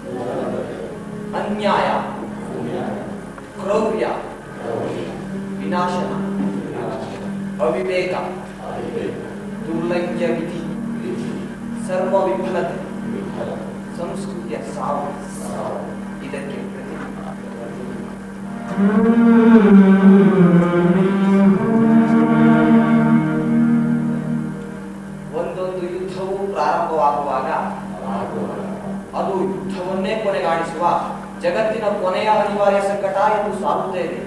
ಅನ್ಯಾಯ ಕ್ರೌರ್ಯ ವಿನಾಶನ ಅವಿವೇಕ ದುರ್ಲಭ್ಯ ವಿಧಿ ಸರ್ವ ವಿಫಲತೆ ಸಂಸ್ಕೃತಿಯ ಸಾವು ಇದಕ್ಕೆ ಪ್ರತಿ ಒಂದೊಂದು ಯುದ್ಧವು ಪ್ರಾರಂಭವಾಗುವಾಗ ಅದು ಯುದ್ಧವನ್ನೇ ಕೊನೆಗಾಣಿಸುವ ಜಗತ್ತಿನ ಕೊನೆಯ ಅನಿವಾರ್ಯ ಸಂಕಟ ಎಂದು ಸಾರುತ್ತೇವೆ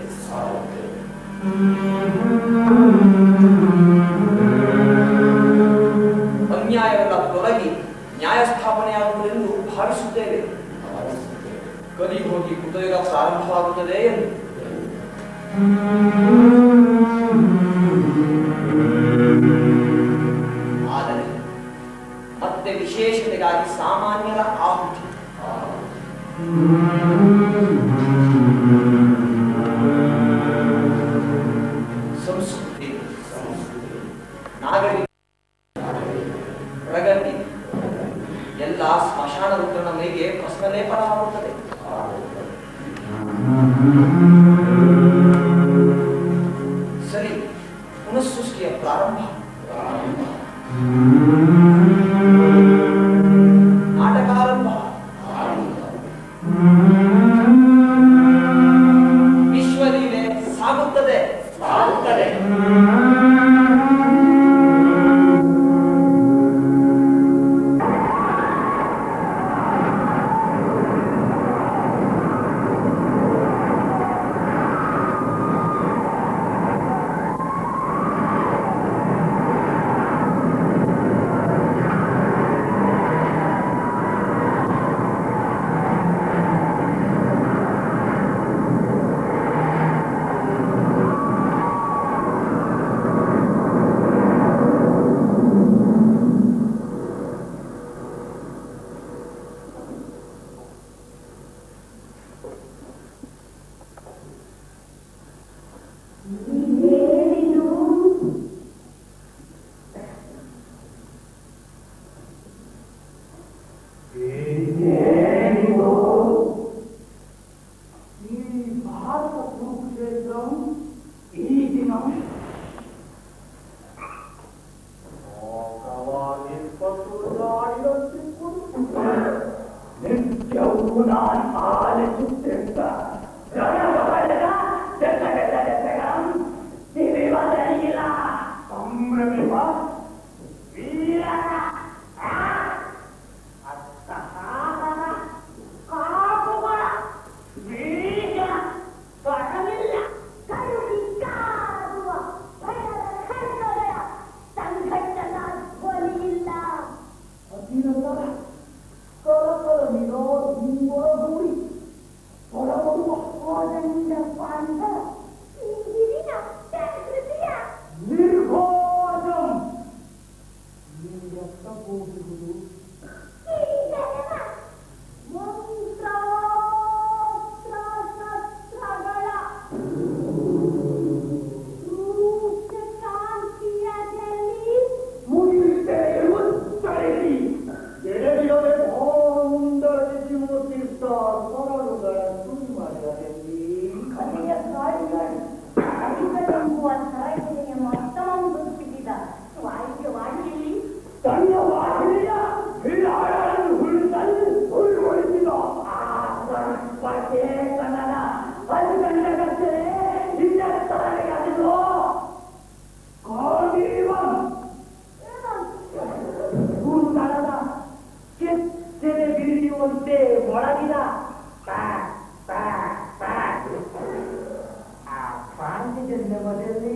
ಅನ್ಯಾಯವೆಲ್ಲ ತೊಲಗಿ ನ್ಯಾಯ ಸ್ಥಾಪನೆಯಾಗುವುದೆಂದು ಭಾವಿಸುತ್ತೇವೆ ಕಲಿ ಹೋಗಿ ಕೃತಯುಗ ಪ್ರಾರಂಭವಾಗುತ್ತದೆ ಎಂದು ಆದರೆ ಮತ್ತೆ ವಿಶೇಷತೆಗಾಗಿ ಸಾಮಾನ್ಯರ ಆಹುತಿ ಸಂಸ್ಕೃತಿ ನಾಗರಿಕ ಪ್ರಗತಿ ಎಲ್ಲ ಸ್ಮಶಾನ ರುದ್ರನ ಮೈಗೆ ಪ್ರಶ್ನಲೇಪನವಾಗುತ್ತದೆ ಸರಿ ಪುನಃಸೃಷ್ಟಿಯ ಪ್ರಾರಂಭ ನಾಟಕಾರಂಭ ವಿಶ್ವಲೀಲೆ ಸಾಗುತ್ತದೆ ಸಾಗುತ್ತದೆ ಈ ಭಾರತ ಕುರುಕ್ಷೇತ್ರ ಈ ದಿನ ಶೋಕವಾಗಿ ಪಸುರಾಡಿದಂತಿರುವುದು. ನಿತ್ಯವೂ ನಾನು ಆಲಿಸುತ್ತಿದ್ದ ಜನಬಲದ ಜಗದೆಸಗ ತಿಳಿವದರಿಗಿಲ್ಲ ಸಂಭ್ರಮಿಸುವ ವೀರನ ಅಟ್ಟಹಾಸನ ಕಾಪುಗಳ ಬೀಜ ಬರಲಿಲ್ಲ ಕರುಣಿಕಾರುವ ಭಯದ ಖಡ್ಗಗಳ ಸಂಘಟನ ಧ್ವನಿಯಿಲ್ಲ ಅಧೀನತರ ಕರಕರ ವಿರೋಧಿ ಹೊರಬರುವ ಕೋದಂಡ ಪಾಂಡ ಈ ಹಿರಿಯ ಸಂಸ್ಕೃತಿಯ ನಿರ್ಭೋಜಂ ಎತ್ತಬಹುದು ಈ ಜನನ ಮಂತ್ರೋಸ್ತ್ರ ಶಸ್ತ್ರಗಳ ಸೂಕ್ಷ್ಮ ಶಾಂತಿಯದಲ್ಲಿ ಮುಗಿತೆ ಉತ್ತರಿಸಿ ಎಡೆಬಿಡದೆ ಭಾವುಂದರದಿ ಮುತ್ತಿರ್ತ ಸೊರಳುಗಳ ಸುಳಿ ಮಾಡಿದಲ್ಲಿ ಕೊನೆಯ ಗಾಳಿಗಳು ಅಧಿಕವೆಂಬುವ ಸರಳತೆಯ ಮೊತ್ತವನ್ನು ಗುರುತಿಸಿದ ವಾಯುವಾಣಿಯಲ್ಲಿ ತನ್ನ ವಾಹಿನಿಯ ಹಿರಿಯಾಳನ್ನು ಹುಳಿಸಲು ಹುರುಳಿಸಿದ ಆ ಸರ್ಪಚೇತನನ ಅಧಿಕಂಡಗಟ್ಟಲೆ ಹಿಂದೆ ತಲೆಗದಿದು ಕಾದೀವಂ ಭೂತಳದ ಕೆಚ್ಚೆನೆ ಬಿರಿಯುವಂತೆ ಮೊಳಗಿದ ಪ್ಯಾ, ಪ್ಯಾ, ಪ್ಯಾ. ಆ ಪಾಂಡಿಜನ್ಯ ಮನೆಯಲ್ಲಿ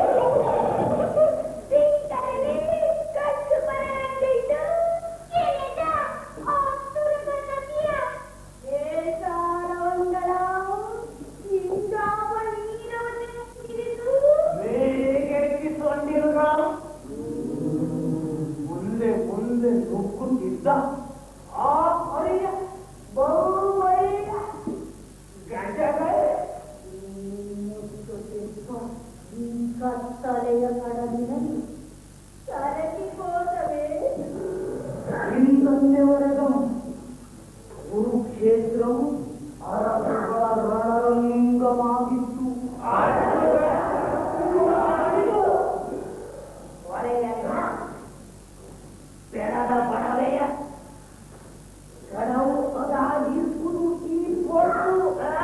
ಸಿಕ್ಕರಲ್ಲಿ ಕಚ್ಚು ಬರಲಿದ್ದು ಕೆಳದ ಆತುರದ ನದಿಯ ಏಸಾರವಂಗಳ ಇಂದ್ರಾವ ನೀರವನ್ನು ಹಿಡಿದು ಮೇಗೆರಗಿಸೊಂಡಿರುವ ಮುಂದೆ ಮುಂದೆ ನುಗ್ಗುತ್ತಿದ್ದ ಆ ಹರಿಯ ಬಹುವರಿಯ ಕ್ಷೇತ್ರವು ಅರಸುಗಳ ರಣರಂಗವಾಗಿತ್ತು ಬೆಳದ ಬಡವೆಯ ರಣವು ಅದಾಗಿರುವುದು ಈ ಪೊಟ್ಟು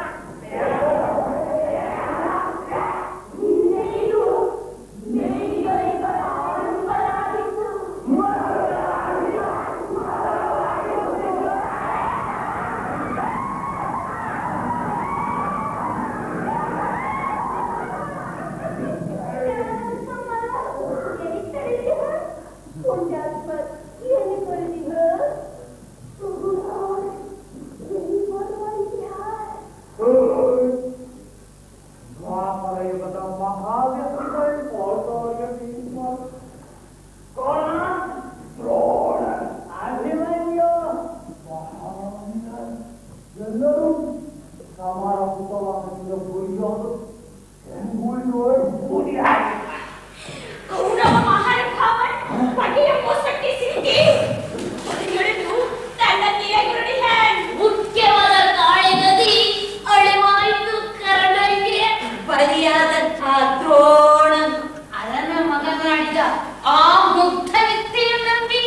ದ್ವಾಪರಯುಗದ ಮಹಾವ್ಯಕ್ತಿಗಳು ಫೋಟೋಗ್ರಫಿ ಕೋಣ ದ್ರೋಣ ಅಭಿಮನ್ಯು ಮಹಾವೀರ ಎಲ್ಲರೂ ಸಮಾರಂಭವಾದ ಗುರಿಯೋದು ಗುರಿಯೋಡು ಗುರಿ ಕೌರವ ಮಹಾನುಭಾವನ್ ಪಗೆಯ ಮೋಸಕ್ಕೆ ಸಿಕ್ಕಿ ಹೊಡೆದು ತನ್ನ ತೀರಗುರುಡಿ ಮುಖ್ಯವಾದ ಕಾಳೆ ನದಿ ಅಳಿವಾಯಿತು ಕರ್ಣನಿಗೆ ಬಲಿಯಾದಂಥ ದ್ರೋಣ ಅದನ್ನ ಮಗನಾಡಿದ ಆ ಮುಗ್ಧ ವ್ಯಕ್ತಿಯನ್ನು ನಂಬಿ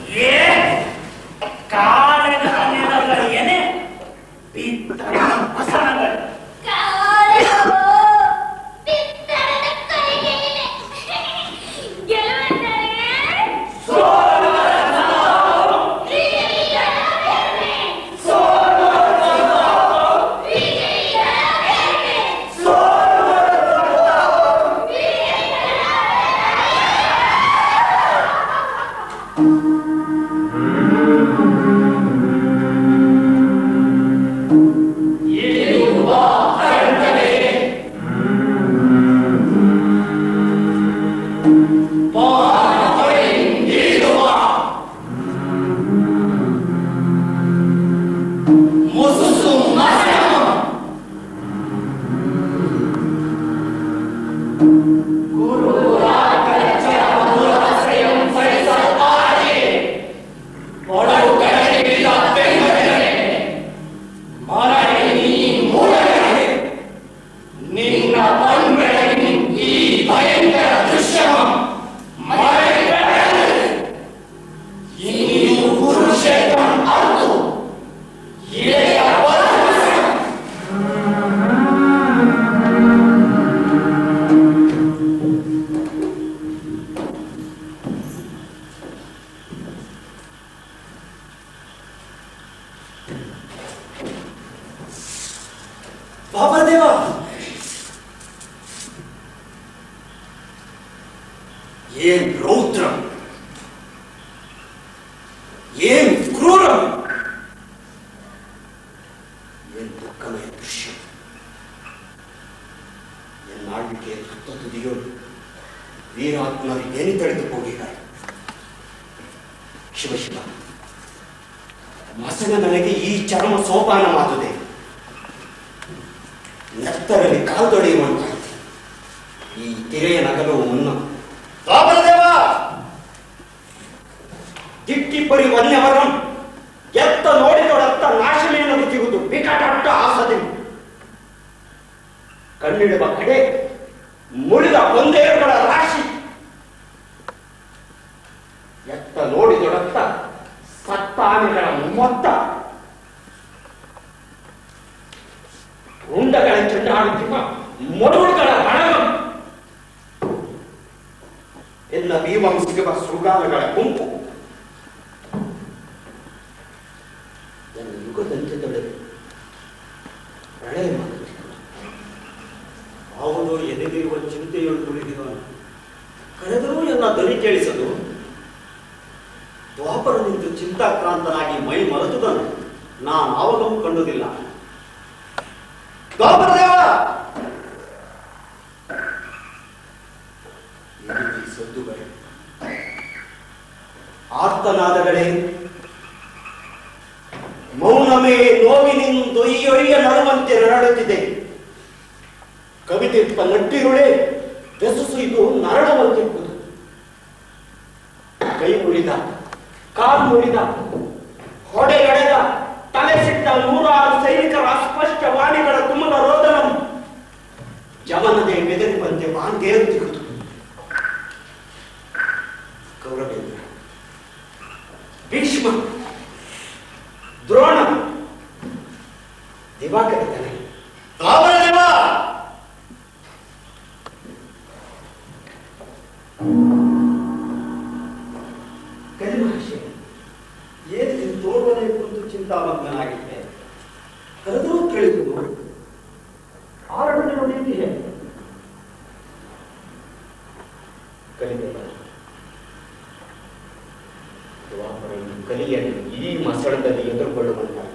ಏನೇ ಬಿತ್ತನೆ ವಸನಗಳು ಕಾಲವೋ ಬಿತ್ತರದ ಕೈಗೆ ಇದೆ. ಗೆಲುವೆಂದರೆ ವಿಜಯಿಗಳ ಬೆಣ್ಣೆ. ವಿಜಯಿಗಳ ಬೆಣ್ಣೆ. ಬಾಬಾದೇವ ಏನ್ ರೌದ್ರ ಏನ್ ಕ್ರೂರ ಏನ್ ದುಃಖಮಯ ದೃಶ್ಯ ಎನ್ನಾಳ್ವಿಕೆಯ ತುತ್ತ ತುದಿಯೋಳು ವೀರಾತ್ಮರು ಏನು ತಡೆದು ಹೋಗಿದ್ದಾರೆ ಶಿವ ಶಿವ ಮಸನ ನನಗೆ ಈ ಚರಮ ಸೋಪಾನ ಮಾತುದೆ ನೆತ್ತರಲ್ಲಿ ಕಾಲ್ದೊಡೆಯುವಂತಾಯಿತು ಈ ತಿರೆಯ ನಗಲುವ ಮುನ್ನ ದ್ವಾಪರದೇವ ದಿಟ್ಟಿಬ್ಬರಿ ವನ್ಯವರಂ ಎತ್ತ ನೋಡಿದೊಡತ್ತ ನಾಶಮೇನದು ಸಿಗುವುದು ವಿಕಟಟ್ಟ ಆಸದೆ ಕಣ್ಣಿಡುವ ಕಡೆ ಮುರಿದ ಕೊಂದೇರುಗಳ ರಾಶಿ ಎತ್ತ ನೋಡಿದೊಡತ್ತ ಸತ್ತಾನೆಗಳ ಮೊತ್ತ ಉಂಡಗಳ ಚೆಂಡಾಡುತ್ತಿರುವ ಮೊಡವುಗಳ ಹಣಗಂ ಎನ್ನ ಭೀಮಂ ಸಿಗುವ ಶೃಗಾಲಗಳ ಗುಂಪು ನನ್ನ ಯುಗದಂತ್ಯದೊಳಗೆ ಪ್ರಳಯ ಮಾಡುತ್ತಿತ್ತು ಅವನು ಎದೆದಿರುವ ಚಿಂತೆಯನ್ನು ತುಳಿದಿರುವನು ಕರೆದರೂ ಎನ್ನ ಧ್ವನಿ ಕೇಳಿಸದು ದ್ವಾಪರ ನಿಂತು ಚಿಂತಾಕ್ರಾಂತನಾಗಿ ಮೈ ಮರೆತುದನು ನಾನು ಆವಾಗಲೂ ಕಂಡುದಿಲ್ಲ ದ್ವಾಪರ ದೇವ ಈ ರೀತಿ ಸದ್ದುಗಳೇ ಆರ್ತನಾದಗಳೇ ಮೌನಮೇ ನೋವಿನಿಂದೊಯ್ಯೊಯ್ಯ ನಡುವಂತೆ ನರಳುತ್ತಿದೆ ಕವಿತಿರ್ಪ ನಟ್ಟಿರುಳೆ ಬೆಸಸು ಇದು ನರಳುವಂತಿರುವುದು ಕೈ ಮುರಿದ ಕಾಲು ಮುರಿದ ಹೊಡೆಗಡೆದ ತಲೆ ಸಿಟ್ಟ ನೂರಾರು ಸೈನಿಕರ ಅಸ್ಪಷ್ಟ ವಾಣಿಗಳ ತುಮಲ ರೋದನ ಜವನದೆ ಬೆದರಿವಂತೆ ವಾಂತೇರುತ್ತಿರುವುದು ಕೌರವೇಂದ್ರ ಭೀಷ್ಮ ದ್ರೋಣ ದಿವಾಕರ ತಲೆ ರಾಮದೇವ ಕಲಿಮಹರ್ಷಿ ಏನಿದೆ ತೋರ್ವನೆ ಕುರಿತು ಚಿಂತಾಮಗ್ನಾಗಿದ್ದೆ ಕರೆದರೂ ಕೇಳಿತು ಆರಡನೆ ನೋಡಿದ್ದೀಯ ಕಲಿಬೇಡ ದ್ವಾಪರ ಈ ಕಲಿಯನ್ನು ಈ ಮಸಳದಲ್ಲಿ ಎದುರುಗೊಳ್ಳುವಂತಾಗಿದೆ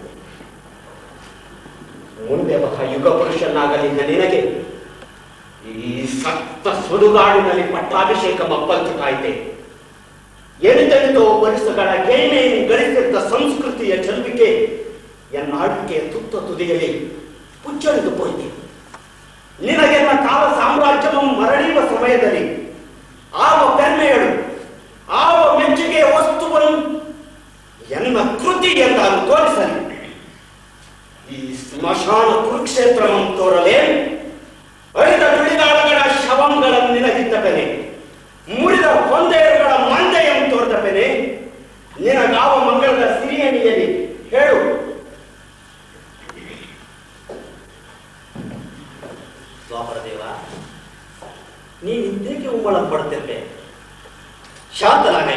ಮುಂದೆ ಒಬ್ಬ ಯುಗ ಪುರುಷನಾಗಲಿದ್ದ ನಿನಗೆ ಈ ಸತ್ತ ಸುಡುಗಾಡಿನಲ್ಲಿ ಪಟ್ಟಾಭಿಷೇಕ ಮಪ್ಪಲ್ಚುಕಾಯ್ತೆ ಎಂತೆಂತೋ ವರ್ಷಗಳ ಗೇಣೆಯನ್ನು ಗಳಿಸಿದ್ದ ಸಂಸ್ಕೃತಿಯ ಚೆಲುವಿಕೆ ಎನ್ನಾಳ್ವಿಕೆಯ ತುತ್ತ ತುದಿಯಲ್ಲಿ ಪುಚ್ಚಳಿದು ಹೋಯಿತು ನಿನಗೆಲ್ಲ ಕಾಲ ಸಾಮ್ರಾಜ್ಯವು ಮರಳಿಯುವ ಸಮಯದಲ್ಲಿ ಆವ ಕನ್ಮೆಯಳು ಆವ ಮೆಚ್ಚುಗೆಯ ವಸ್ತುವನ್ನು ಎನ್ನ ಕೃತಿ ಎಂದಾರು ತೋರಿಸಲಿ ಈ ಸ್ಮಶಾನ ಕುರುಕ್ಷೇತ್ರವನ್ನು ತೋರಲೇ ಅಳಿದ ತುಳಿದಾಳಗಳ ಶವಂಗಳನ್ನು ನಿನಗಿದ್ದವನೆ ಮುರಿದ ಹೊಂದೇರುಗಳ ಮಂದೆಯನ್ನು ತೋರಿದವನೆ ನಿನಗಾವ ಮಂಗಳದ ಸಿರಿಯಣಿಯಲ್ಲಿ ಹೇಳು ದ್ವಾಪರ ದೇವ ನೀನು ಇದ್ದೇಕೆ ಉಮ್ಮಳ ಪಡುತ್ತಿರ್ಬೆ ಶಾಂತನಾಗೈ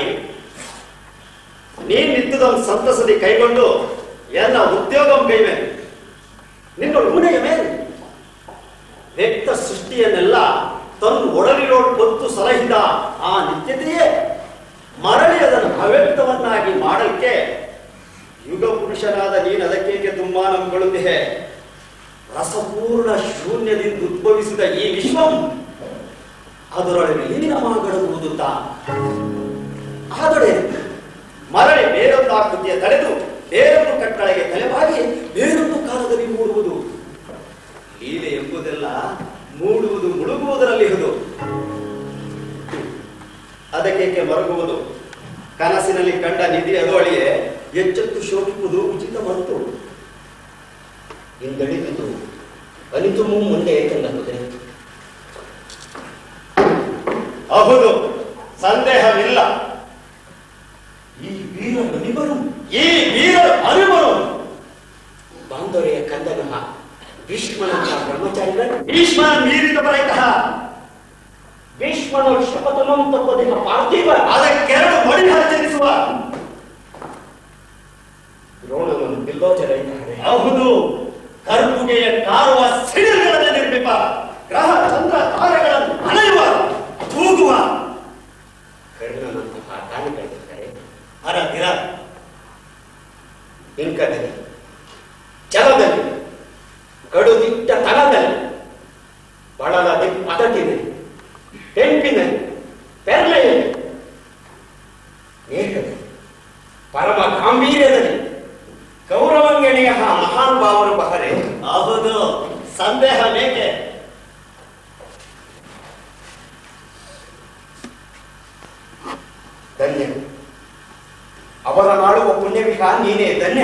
ನೀನ್ ನಿಂತದೊಂದು ಸಂತಸದಿ ಕೈಗೊಂಡು ಎಲ್ಲ ಉದ್ಯೋಗ ಕೈವೆ ನಿನ್ನ ಉಣೆಯ ಮೇಲೆ ವ್ಯಕ್ತ ಸೃಷ್ಟಿಯನ್ನೆಲ್ಲ ತನ್ನ ಒಡಲಿನೋಡ್ ಹೊತ್ತು ಸಲಹಿದ ಆ ನಿತ್ಯತೆಯೇ ಮರಳಿ ಅದನ್ನು ಅವ್ಯಕ್ತವನ್ನಾಗಿ ಮಾಡಲಿಕ್ಕೆ ಯುಗ ಪುರುಷನಾದ ನೀನು ಅದಕ್ಕೇಕೆ ತುಂಬಾ ನಂಬಿಕೊಳ್ಳುತ್ತಿದೆ ರಸಪೂರ್ಣ ಶೂನ್ಯದಿಂದ ಉದ್ಭವಿಸಿದ ಈ ವಿಶ್ವಂ ಅದರೊಳಗೆ ಲೀನಮಾಗಡುವುದು ತಾ ಆದರೆ ಮರಳಿ ಬೇರೊಂದು ಆಕೃತಿಯ ತಡೆದು ಬೇರೊಂದು ಕಟ್ಟಳೆಗೆ ತಲೆಬಾಗಿ ಬೇರೊಂದು ಕಾಲದಲ್ಲಿ ಮೂಡುವುದು ಲೀಲೆ ಎಂಬುದೆಲ್ಲ ಮೂಡುವುದು ಮುಳುಗುವುದರಲ್ಲಿರುವುದು ಅದಕ್ಕೆ ಮರಗುವುದು ಕನಸಿನಲ್ಲಿ ಕಂಡ ನಿಧಿ ಅದೊಳಿಯೇ ಎಚ್ಚೆತ್ತು ಶೋಕಿಸುವುದು ಉಚಿತ ಮರೆತು ಹಿಂದಳಿದುದು ಅನಿತು ಮುಂದೆ ಏಕೆಂದರೆ ಹೌದು ಸಂದೇಹವಿಲ್ಲ ಈ ವೀರ ಮಣಿಬರು ಈ ವೀರ ಅರಿವರು ಬಾಂಧವ್ಯ ಕಂದನ ಭೀಷ್ಮನಂತ ಬ್ರಹ್ಮಚಾರಿಗಳು ಭೀಷ್ಮನ ಮೀರಿದ ಬರೈತಃ ಭೀಷ್ಮನ ಶಪಥಮಂ ತಪ್ಪದಿನ ಪಾರ್ಥಿವ ಅದಕ್ಕೆರಡು ಮಡಿ ಹಚ್ಚರಿಸುವ ದ್ರೋಣವನ್ನು ಬಿಲ್ಲೋಚರ ಇದ್ದಾರೆ ಹೌದು ಕರ್ಬುಗೆಯ ಕಾರುವ ಸಿಡಿಲುಗಳನ್ನು ನಿರ್ಮಿಪ ಗ್ರಹ ಚಂದ್ರ ತಾರೆಗಳನ್ನು ಅಳೆಯುವ ತೂಗುವ ಕರ್ಣನಂತಹ ದಾನಿಗಳಿದ್ದಾರೆ ಹರ ದಿರ ಇಂಕದಲ್ಲಿ ಛಲದಲ್ಲಿ ಕಡುದಿಟ್ಟ ತನದಲ್ಲಿ ಬಳಲ ಪದಟಿನಲ್ಲಿ ಕೆಂಪಿನಲ್ಲಿ ಪೆರ್ಲೆಯಲ್ಲಿ ನೇಹದಲ್ಲಿ ಪರಮ ಗಾಂಭೀರ್ಯದಲ್ಲಿ ಕೌರವಂಗಣಿಯ ಮಹಾನ್ ಭಾವರು ಬಹರೆ ಹೌದು ಸಂದೇಹ ಬೇಕೆ ಧನ್ಯ ಅವರ ನಾಡುವ ಪುಣ್ಯವಿಹ ನೀನೇ ಧನ್ಯ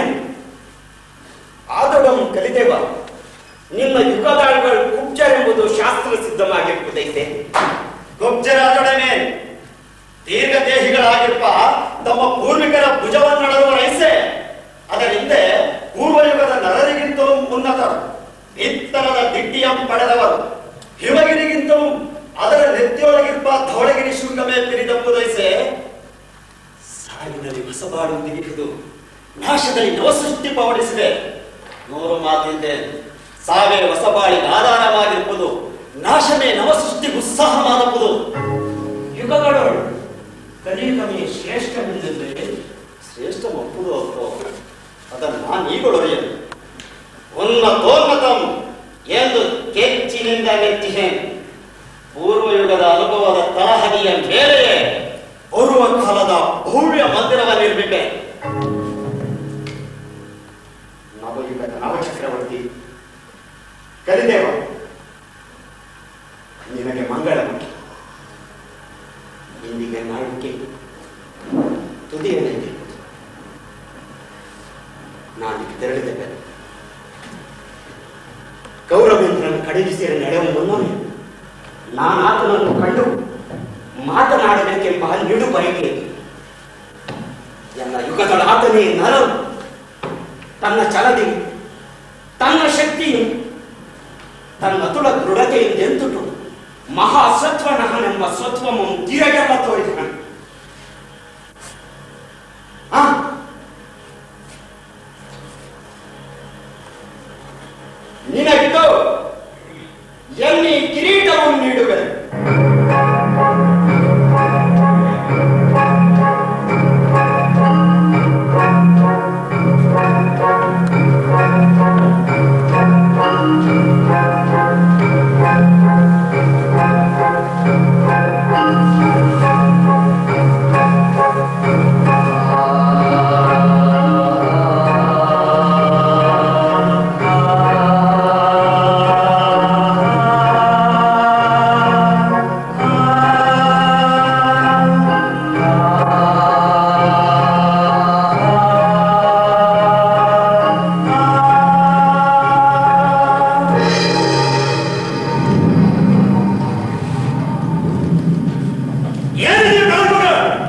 ಆದಡಂ ಕಲಿದೇವ ನಿನ್ನ ಯುಗದಾಳುಗಳು ಕುಬ್ಜರೆಂಬುದು ಶಾಸ್ತ್ರ ಸಿದ್ಧವಾಗಿರುವುದೈತೆ ಗುಬ್ಜರಾದೊಡನೆ ದೀರ್ಘ ದೇಹಿಗಳಾಗಿರುವ ತಮ್ಮ ಪೂರ್ವಿಕರ ಭುಜವನ್ನಡರುವ ರೈಸೆ ಅದರ ಹಿಂದೆ ಪೂರ್ವಯುಗದ ನರರಿಗಿಂತಲೂ ಉನ್ನತರು ಇತ್ತರದ ದಿಟ್ಟಿಯಂ ಪಡೆದವರು ಹಿಮಗಿರಿಗಿಂತಲೂ ಅದರ ನೆತ್ತಿಯೊಳಗಿರುವ ಧವಳಗಿರಿ ಶೃಂಗಮೇ ಪಿರಿದಪ್ಪುದೈಸೆ ಸಾಲಿನಲ್ಲಿ ಹೊಸಬಾಡುವುದಿಗಿರುವುದು ನಾಶದಲ್ಲಿ ನವಸೃಷ್ಟಿ ಪವಡಿಸಿದೆ ನೂರು ಮಾತಿಂದೆ ಸಾವೇ ಹೊಸಬಾಳಿಗೆ ಆಧಾರವಾಗಿರುವುದು ನಾಶವೇ ನವಸೃಷ್ಟಿಗೆ ಉತ್ಸಾಹ ಮಾಡಬಹುದು ಯುಗಗಳು ಕಲಿಯುಗವೇ ಶ್ರೇಷ್ಠವೆಂದರೆ ಶ್ರೇಷ್ಠ ಒಪ್ಪುದು ಅಪ್ಪೋ ಅದನ್ನು ನಾನು ಈಗೊಳೊರೆಯನು ಉನ್ನತೋನ್ನತಂ ಎಂದು ಕೆಚ್ಚಿನಿಂದ ಮೆಚ್ಚಿಹೆ ಪೂರ್ವಯುಗದ ಅನುಭವದ ತಳಹದಿಯ ಮೇಲೆಯೇ ಬರುವ ಕಾಲದ ಭವ್ಯ ಮಂದಿರವ ನಿರ್ಮಿಪೆ ನವಯುಗದ ನವಚಕ್ರವರ್ತಿ ಕಲಿದೇವ ನಿನಗೆ ಮಂಗಳ ಮುಖ್ಯ ಇಂದಿಗೆ ನಾಳಿಕೆ ತುದಿಯಲ್ಲಿ ನಾನು ತೆರಳಿ ಹಡಗಿ ಸೇರಿ ನಡೆಯುವ ಮುನ್ನವೇ ನಾನು ಆತನನ್ನು ಕಂಡು ಮಾತನಾಡಬೇಕೆಂಬ ನಿಡು ಬಯಕೆ ಎಲ್ಲ ಯುಗಗಳ ಆತನೇ ನರ ತನ್ನ ಛಲದಿ ತನ್ನ ಶಕ್ತಿಯು ತನ್ನ ಅತುಳ ದೃಢತೆಯಿಂದೆಂತುಟು ಮಹಾಸತ್ವನಹನೆಂಬ ಸತ್ವಮಂ ತಿರಗೆಲ್ಲ ತೋರಿದ ಆ ನಿನಗಿದು ಎಲ್ಲಿ ಕಿರೀಟವನ್ನು ನೀಡುವೆ ಏನಿದೆ ಬೆಳಗುಣ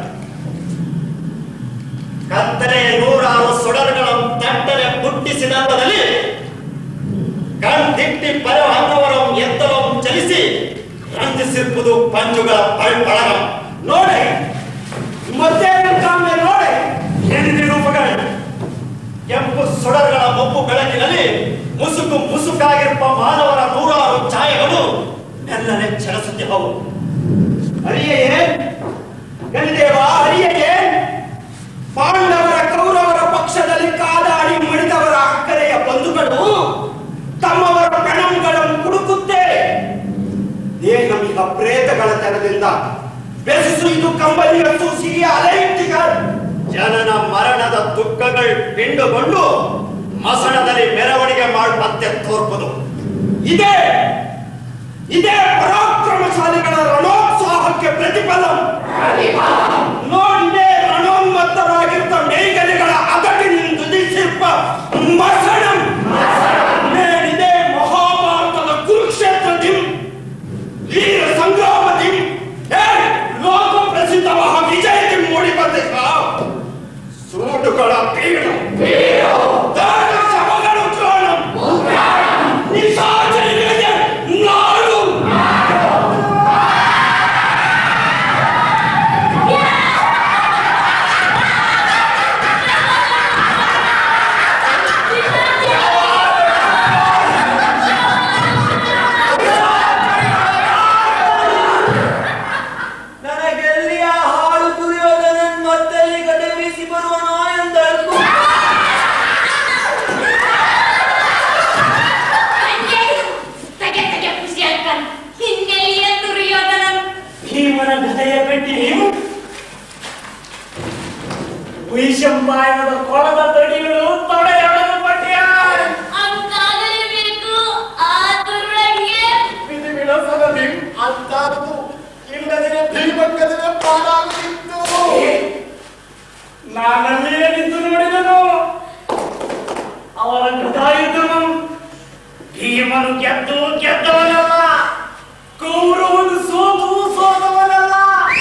ಕತ್ತಲೆ ನೂರಾರು ಸೊಡರುಗಳ ತಟ್ಟನೆ ಹುಟ್ಟಿಸಿ ನಂತರದಲ್ಲಿ ಕಣ್ದಿಟ್ಟಿ ಪರವಾದವರಂ ಎತ್ತಲಂ ಚಲಿಸಿ ರಂಜಿಸಿರುವುದು ಪಂಜುಗಳ ಪಳ್ಪಳಗಂ ನೋಡಿ ಮತ್ತೆ ಕಾಮೆ ನೋಡಿ ಏನಿದೆ ರೂಪಗಳು ಕೆಂಪು ಸೊಡರುಗಳ ಮೊಬ್ಬು ಬೆಳಕಿನಲ್ಲಿ ಮುಸುಕು ಮುಸುಕಾಗಿರುವ ಮಾನವರ ನೂರಾರು ಛಾಯೆಗಳು ಮೆಲ್ಲನೆ ಚಲಿಸುತ್ತಿ ಹೌದು ಅರಿಯೇ ಗಣದೇವ ಅರಿಯೇ ಪಾಂಡವರ ಕೌರವರ ಪಕ್ಷದಲ್ಲಿ ಕಾದಾಡಿ ಮಡಿದವರ ಅಕ್ಕರೆಯ ಬಂಧುಗಳು ತಮ್ಮವರ ಪ್ರಣಂಗಳನ್ನು ಕುಡುಕುತ್ತೆ ದೇಹಮಿಹ ಪ್ರೇತಗಳ ತನದಿಂದ ಬೆಸು ಇದು ಕಂಬನಿಯ ಸೂಸಿಗೆ ಅಲೈಟಿಗಳು ಜನನ ಮರಣದ ದುಃಖಗಳು ಪಿಂಡುಕೊಂಡು ಮಸಣದಲ್ಲಿ ಮೆರವಣಿಗೆ ಮಾಡುವಂತೆ ತೋರ್ಪುದು ಇದೇ ಇದೇ ಪರಾಕ್ರಮಶಾಲಿಗಳ ರಣೋತ್ಸಾಹಕ್ಕೆ ಪ್ರತಿಫಲ ನೋಡಿದೆ ರಣೋನ್ಮತ್ತರಾಗಿದ್ದ ಮೇಘಲಿಗಳ ಅಗಟಿನಿಂದ ದುದಿಸಿರುವ ಮಸಣಂ ಮೇಲಿದೆ ಮಹಾಭಾರತದ ಕುರುಕ್ಷೇತ್ರದಿ ವೀರ ಸಂಗ್ರಾಮದಿ ಏ, ಲೋಕ ಪ್ರಸಿದ್ಧವಾದ ವಿಜಯದಿ ಮೂಡಿ ಬಂದಿದ್ದ ಸೂಟುಗಳ ಪೀಡ ದಾನ ಶವಗಳು ದ್ರೋಣಂ ನಿಶಾಚರಿಗಳಿಗೆ ನಾಡು ನನಗೆಲ್ಲಿಯ ಹಾಳು ದುರ್ಯೋಧನನ್ ಮತ್ತೆ ಈ ಗಡೆ ಬೀಸಿ ಬರುವನೋ ಎಂದಳು ತಂದೆ, ತೆಗೆ ತೆಗೆ ಖುಷಿ ಅಕ್ಕನ್ ಹಿಂದೆಲ್ಲಿಯ ದುರ್ಯೋಧನನ್ ಭೀಮನ ಗದೆಯ ಪೆಟ್ಟಿ ವೈಶಂಪಾಯನದ ಕೊಳದ ತಡಿಗಳು ತೊಡೆಯೊಳಗೆ ಪಟ್ಟ್ಯ ಅಂತಾಗಲೇಬೇಕು ಆ ದುರ್ಳಗೆ ವಿಧಿ ವಿಳಸದಲ್ಲಿ ಅಂತಾದ್ದು ಇಲ್ಲದಿನ ಭೀಮಕ್ಕದಿನ ಪಾಲಾಗುತ್ತಿತ್ತು ನಾನಲ್ಲಿಯೇ ನಿಂತು ನೋಡಿದನು ಅವರ ಗದಾಯುಧನು ಭೀಮನು ಗೆದ್ದು ಗೆದ್ದವನಲ್ಲ ಕೌರವನು ಸೋತು ಸೋದವನಲ್ಲ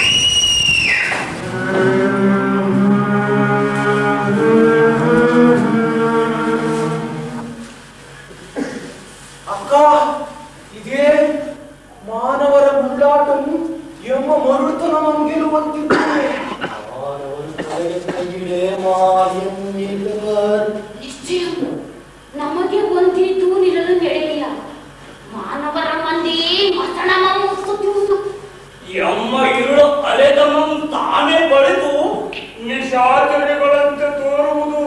ಅಕ್ಕ ಇದೇ ಮಾನವರ ಮುಳ್ಳಾಟವು ಎಂಬ ಮರುಳುತನ ನಮಗೆಲ್ಲುವಂತಿದ್ದೆ ನಿಶ್ಚಯ ನಮಗೆ ಒಂದಿದ್ದು ನಿಲ್ಲಲು ನಡೆಯಲಿಲ್ಲ ಮಾನವರ ಮಂದಿ ಮಸಣಮ ಮುಗಿಸುತ್ತಿರುವುದು ಎಮ್ಮ ಇರುಳು ಅಲೆದನ್ನು ತಾನೇ ಬಳಿದು ನಿಶಾಚರಿಗಳಂತೆ ತೋರುವುದು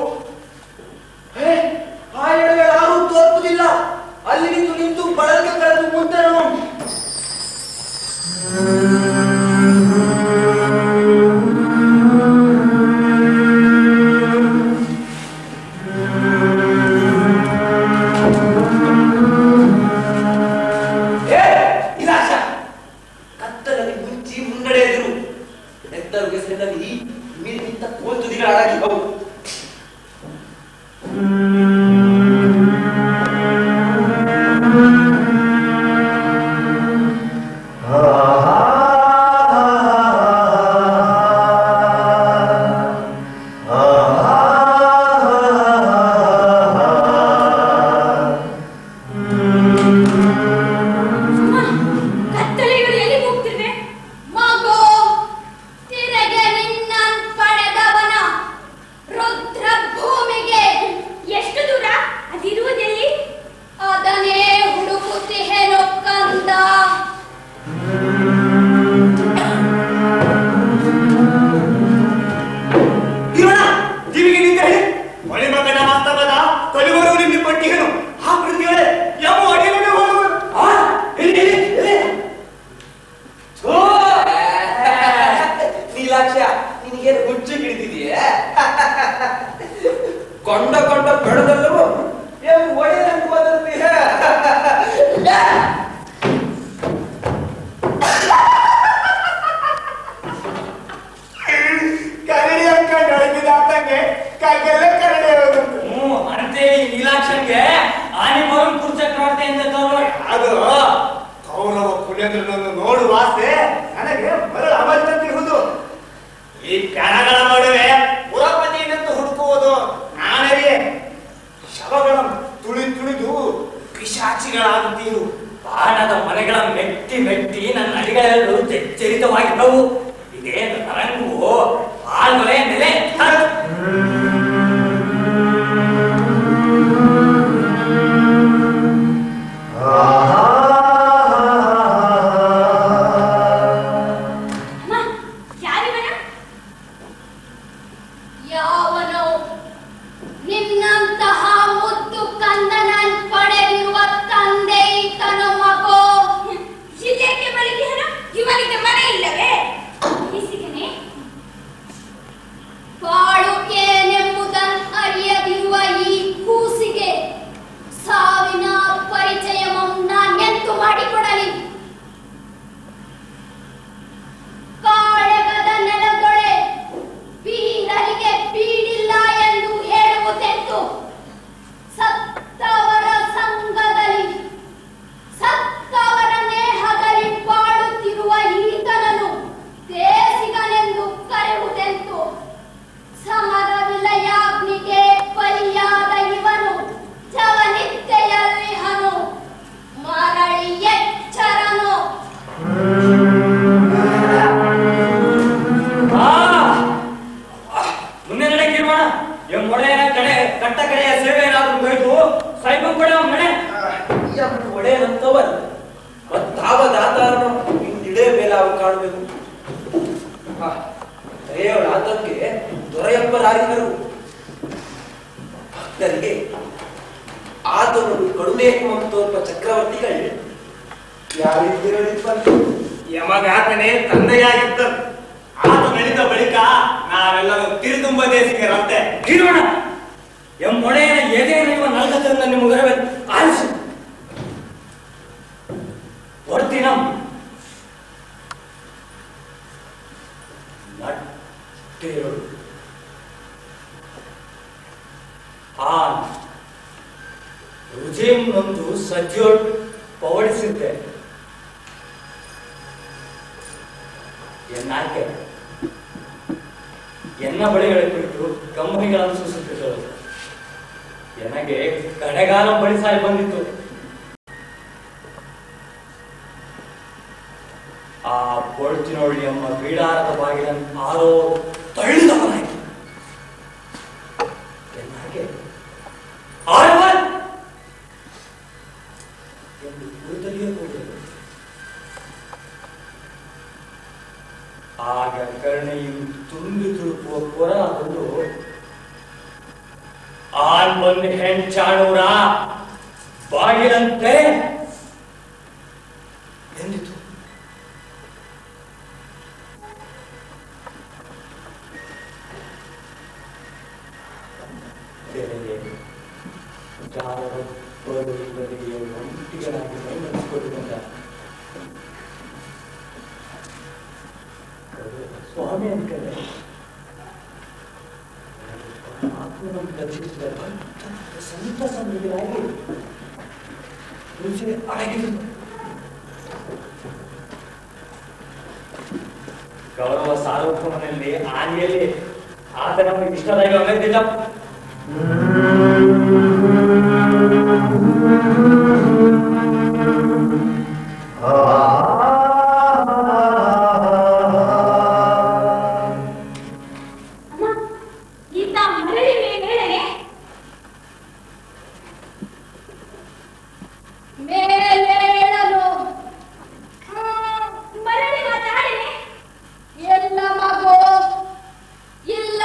ಆ ಎಡವೆ ಯಾರೂ ತೋರ್ಪುದಿಲ್ಲ ಅಲ್ಲಿ ನಿಂತು ನಿಂತು ಬಳಕೆ ಕಳೆದು ಮುಂದೆ ನಾವು ಪಿಶಾಚಿಗಳಾಗುತ್ತೀರು ಬಾಣದ ಮನೆಗಳ ಮೆಟ್ಟಿ ಮೆಟ್ಟಿ ನನ್ನ ಅಡಿಗಳೆರಡು ಜರ್ಜರಿತವಾಗಿದ್ದವು ಇದೇನು ನರಂಗು ಆಳ್ಗೊಲೆ ನೆಲೆ ಹತ್. ಅಮ್ಮ ಯಾರಿವನ ಯಾವನೋ ನಿನ್ನಂತಹ ಮುದ್ದು ಕಂದನ ಪಡೆದಿರುವ ತಂದೆ ಈತನ ಮಗೋ ಇಲ್ಲೇಕೆ ಮಲಗಿಹನ ಇವನಿಗೆ ಮನೆ ಇಲ್ಲವೇ ಈಸಿಗನೆ ಬಾಳುಕೇನೆಂಬುದನ್ನು ಅರಿಯದಿರುವ ಈ ಕೂಸಿಗೆ ಸಾವಿನ ಪರಿಚಯವನ್ನು ನಾನೆಂತು ಮಾಡಿಕೊಡಲಿ ಕಾಳಗದ ನೆಲದೊಳೆ ಬೀರರಿಗೆ ಬೀಡಿಲ್ಲ ಎಂದು ಹೇಳುವುದೆಂತು ಸತ್ತವರ ಸಂಘದಲ್ಲಿ ಸತ್ತವರ ನೇಹದಲ್ಲಿ ಬಾಳುತ್ತಿರುವ ಈತನನ್ನು ದೇಸಿಗನೆಂದು ಕರೆಯುವುದೆಂತು ಸಮರ ವಿಲಯಾಗ್ನಿಗೆ ಬಲಿಯಾದ ಇವನು ಜವನಿತ್ಯೆಯಲ್ಲಿಹನು ಮರಳಿ ಎಚ್ಚರನು ಆ! ಆ, ಮುಂದೆ ನಡೆ ಕಿರುವಣ ಎಂಬೊಡೆಯನ ಕಡೆ ಕಟ್ಟ ಕಡೆಯ ಸೇವೆ ಏನಾದ್ರೂ ಬೇಕು ಸಾಯ್ಬು ಕೂಡ ಮನೆ ಒಡೆಯನಂತವರು ಮತ್ತಾವ ದಾತಾರನು ಇಡೇ ಮೇಲೆ ಅವು ಕಾಣಬೇಕು ದಯೆಯವಳ ಆತಂಕೆ ದೊರೆಯಪ್ಪರಾಗಿದ್ದರು ಭಕ್ತರಿಗೆ ಆತನು ಕಡುಮೆ ತೋರ್ಪ ಚಕ್ರವರ್ತಿಗಳು ಯಾರಿದ್ದಿರಲಿಪ್ಪಂತೆ ಯಮಗಾತನೇ ತಂದೆಯಾಗಿದ್ದರು ಆತ ನಡೆದ ಬಳಿಕ ನಾವೆಲ್ಲರೂ ತಿರುದುಂಬ ದೇಸಿಗರಂತೆ ಕಿರುವಣ ಎಂಬೊಡೆಯನ ಎದೆಯಲ್ಲಿರುವ ನಲ್ಕತರಿಂದ ನಿಮ್ಮ ಮುಗರಬೇಕು ಆಲಿಸು ಹೊರ್ತಿನ ನಟ್ಟೇರು ಆ ರುಜಿಂನೊಂದು ಸಜ್ಜೋಡ್ ಪವಡಿಸಿದ್ದೆ ಎನ್ನಾಕೆ ಎನ್ನ ಬಳಿಗಳ ಕುರಿತು ಕಂಬನಿಗಳನ್ನು ಸೂಚಿಸಿದರು ನನಗೆ ಕಡೆಗಾಲ ಬಳಿಸಾಯಿ ಬಂದಿತ್ತು ಆ ಕೊಳ್ತಿನೊಳ್ಳಿ ಎಂಬ ಬೀಡಾರದ ಬಾಗಿಲನ್ನು ಆರೋ ತಳ್ಳಿದವನಾಯ್ತು ಎನ್ನಾಗೆ ಆಳ್ವಾನ್ ಎಂದು ಗುರುತಲಿಯೇ ಕೂಡದು ಆಗ ಕರುಣೆಯು ತುಂಬಿ ತುಳುಕುವ ಕೊರಗೊಂಡು ಆನ್ ಬಂದು ಹೆಣ್ಚಾಣೂರ ಬಾಗಿಲಂತೆ ಎಂದಿತು ತೆರೆಗೆ ಜಾರೊಬ್ಬರಿಗೆ ಒಂಟಿಗಳಾಗಿ ಮೈ ನಡೆಸಿಕೊಂಡು ಬಂದ ಸ್ವಾಮಿ ಅಂತಾರೆ ಆತ್ಮವನ್ನು ದರ್ಶಿಸಿದ ಸಂತ ಸಮೃದ್ಧರಾಗಿ ರುಚಿ ಅಡಗಿದರು ಗೌರವ ಸಾರ್ವಭೌಮನಲ್ಲಿ ಆನೆಯಲ್ಲಿ ಆತ ನಮಗೆ ಇಷ್ಟದಾಗ ಅಮೆದ್ದಿಲ್ಲ ಅಮ್ಮ ಈತ ಮರಳಿ ಮೇಲೇಳನೆ ಮೇಲೇಳಲು ಹ್ಮ್, ಮರಳಿ ಮಾತಾಡನೆ ಎಲ್ಲ ಮಗೋ ಇಲ್ಲ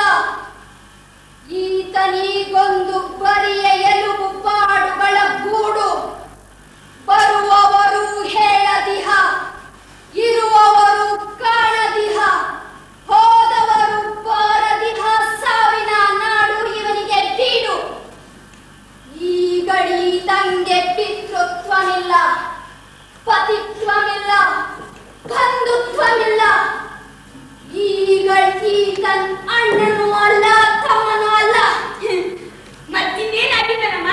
ಈತನೀಗೊಂದು ಬರಿಯ ಎಲುಬು ಪಾಡುಗಳ ಗೂಡು ಬರುವವರು ಹೇಳದಿಹ ಇರುವವರು ಕಾಣದಿಹ ಹೋದವರು ಬಾರದಿಹ ಸಾವಿನ ನಾಡು ಇವನಿಗೆ ಬೀಡು ಈ ಗಡಿ ತಂಗೆ ಪಿತೃತ್ವವಿಲ್ಲ ಪತಿತ್ವವಿಲ್ಲ ಬಂಧುತ್ವವಿಲ್ಲ ಈಗ ಈತನ್ ಅಣ್ಣನೂ ಅಲ್ಲ ತಮ್ಮನೂ ಅಲ್ಲ ಮತ್ತಿನ್ನೇನಾಗಿದ್ದಾನಮ್ಮ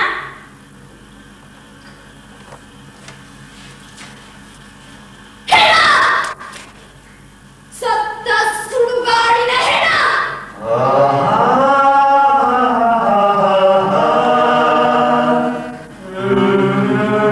ಹೆಣ! ಸತ್ತ ಸುಡುಗಾಡಿನ ಹೆಣ ಆ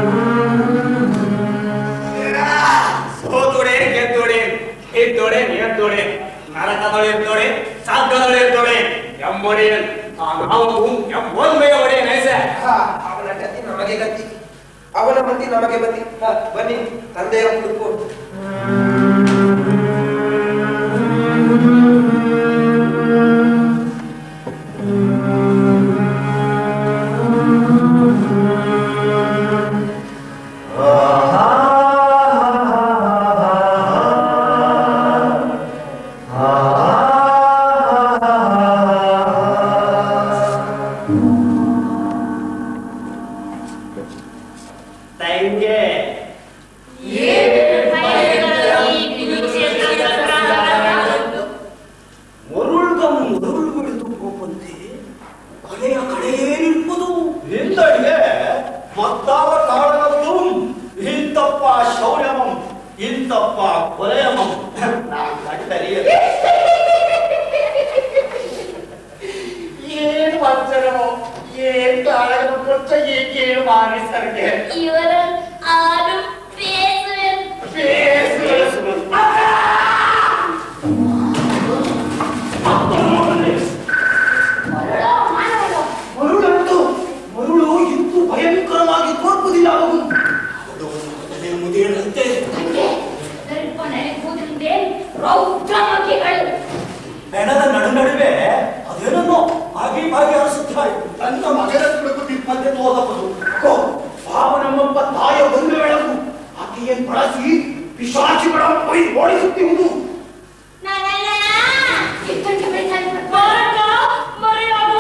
ನಮಗೆ ಗತಿ ಅವನ ಮತಿ ನಮಗೆ ಮತಿ ಹ, ಬನ್ನಿ ತಂದೆಯ ಹುಡುಕು ತಂಗೆ ಮರುಳ್ಗಂ ಮರುಳು ಬಿಡಿದು ಹೋಗುವಂತೆ ಕೊನೆಯ ಕಡೆಯೇ ನಿಂಪುದು ಹಿಂದಡಿಗೆ ಮತ್ತಾವ ಕಾರಣದ್ದು ಇಂತಪ್ಪ ಶೌರ್ಯಮಂ ಇಂತಪ್ಪ ಕೊಲೆಯಮಂ ನಾನು ಕಟ್ಟರಿಯಲ್ಲ ಏನ್ ಮಾಡ್ತಾರೋ ಏನ್ ಕಾರಣ ಕೊಚ್ಚ ಏಕೇನು ಮಾನಿಸರ್ಗೆ ಇವರ ಆರು ಪೇಸುವೆನ್ ಮರಳೋ ಮಾನವಳೋ ಮರುಳಂತೂ ಮರುಳು ಇಂದು ಭಯಂಕರವಾಗಿ ತೋರ್ಪುದಿಲ್ಲ ಅವನು ಅದು ಮುದಿರಂತೆ ತಂದೆ ದರ್ಪಣೆ ಕೂದಿಂದೆ ರೌದ್ರಮುಖಿಗಳು ಹೆಣದ ನಡು ನಡುವೆ ಅದೇನನ್ನೋ ಬಾಗಿ ಬಾಗಿ ಹರಿಸುತ್ತಾರೆ ತನ್ನ ಮಗನ ಕುಡುಕು ನಿಮ್ಮಂತೆ ತೋದಬಹುದು ಅಕ್ಕೋ ಪಾವನಮ್ಮಪ್ಪ ತಾಯ ಒಂದು ಬೆಳಕು ಆಕೆಯನ್ನು ಬಳಸಿ ಪಿಶಾಚಿಗಳ ಮೈ ಓಡಿಸುತ್ತಿರುವುದು ನಾರಾಯಣ ಎಷ್ಟೊಂದು ಬೆಳೆಸಾಗಿ ಮಾರಕ ಮರೆಯಾದು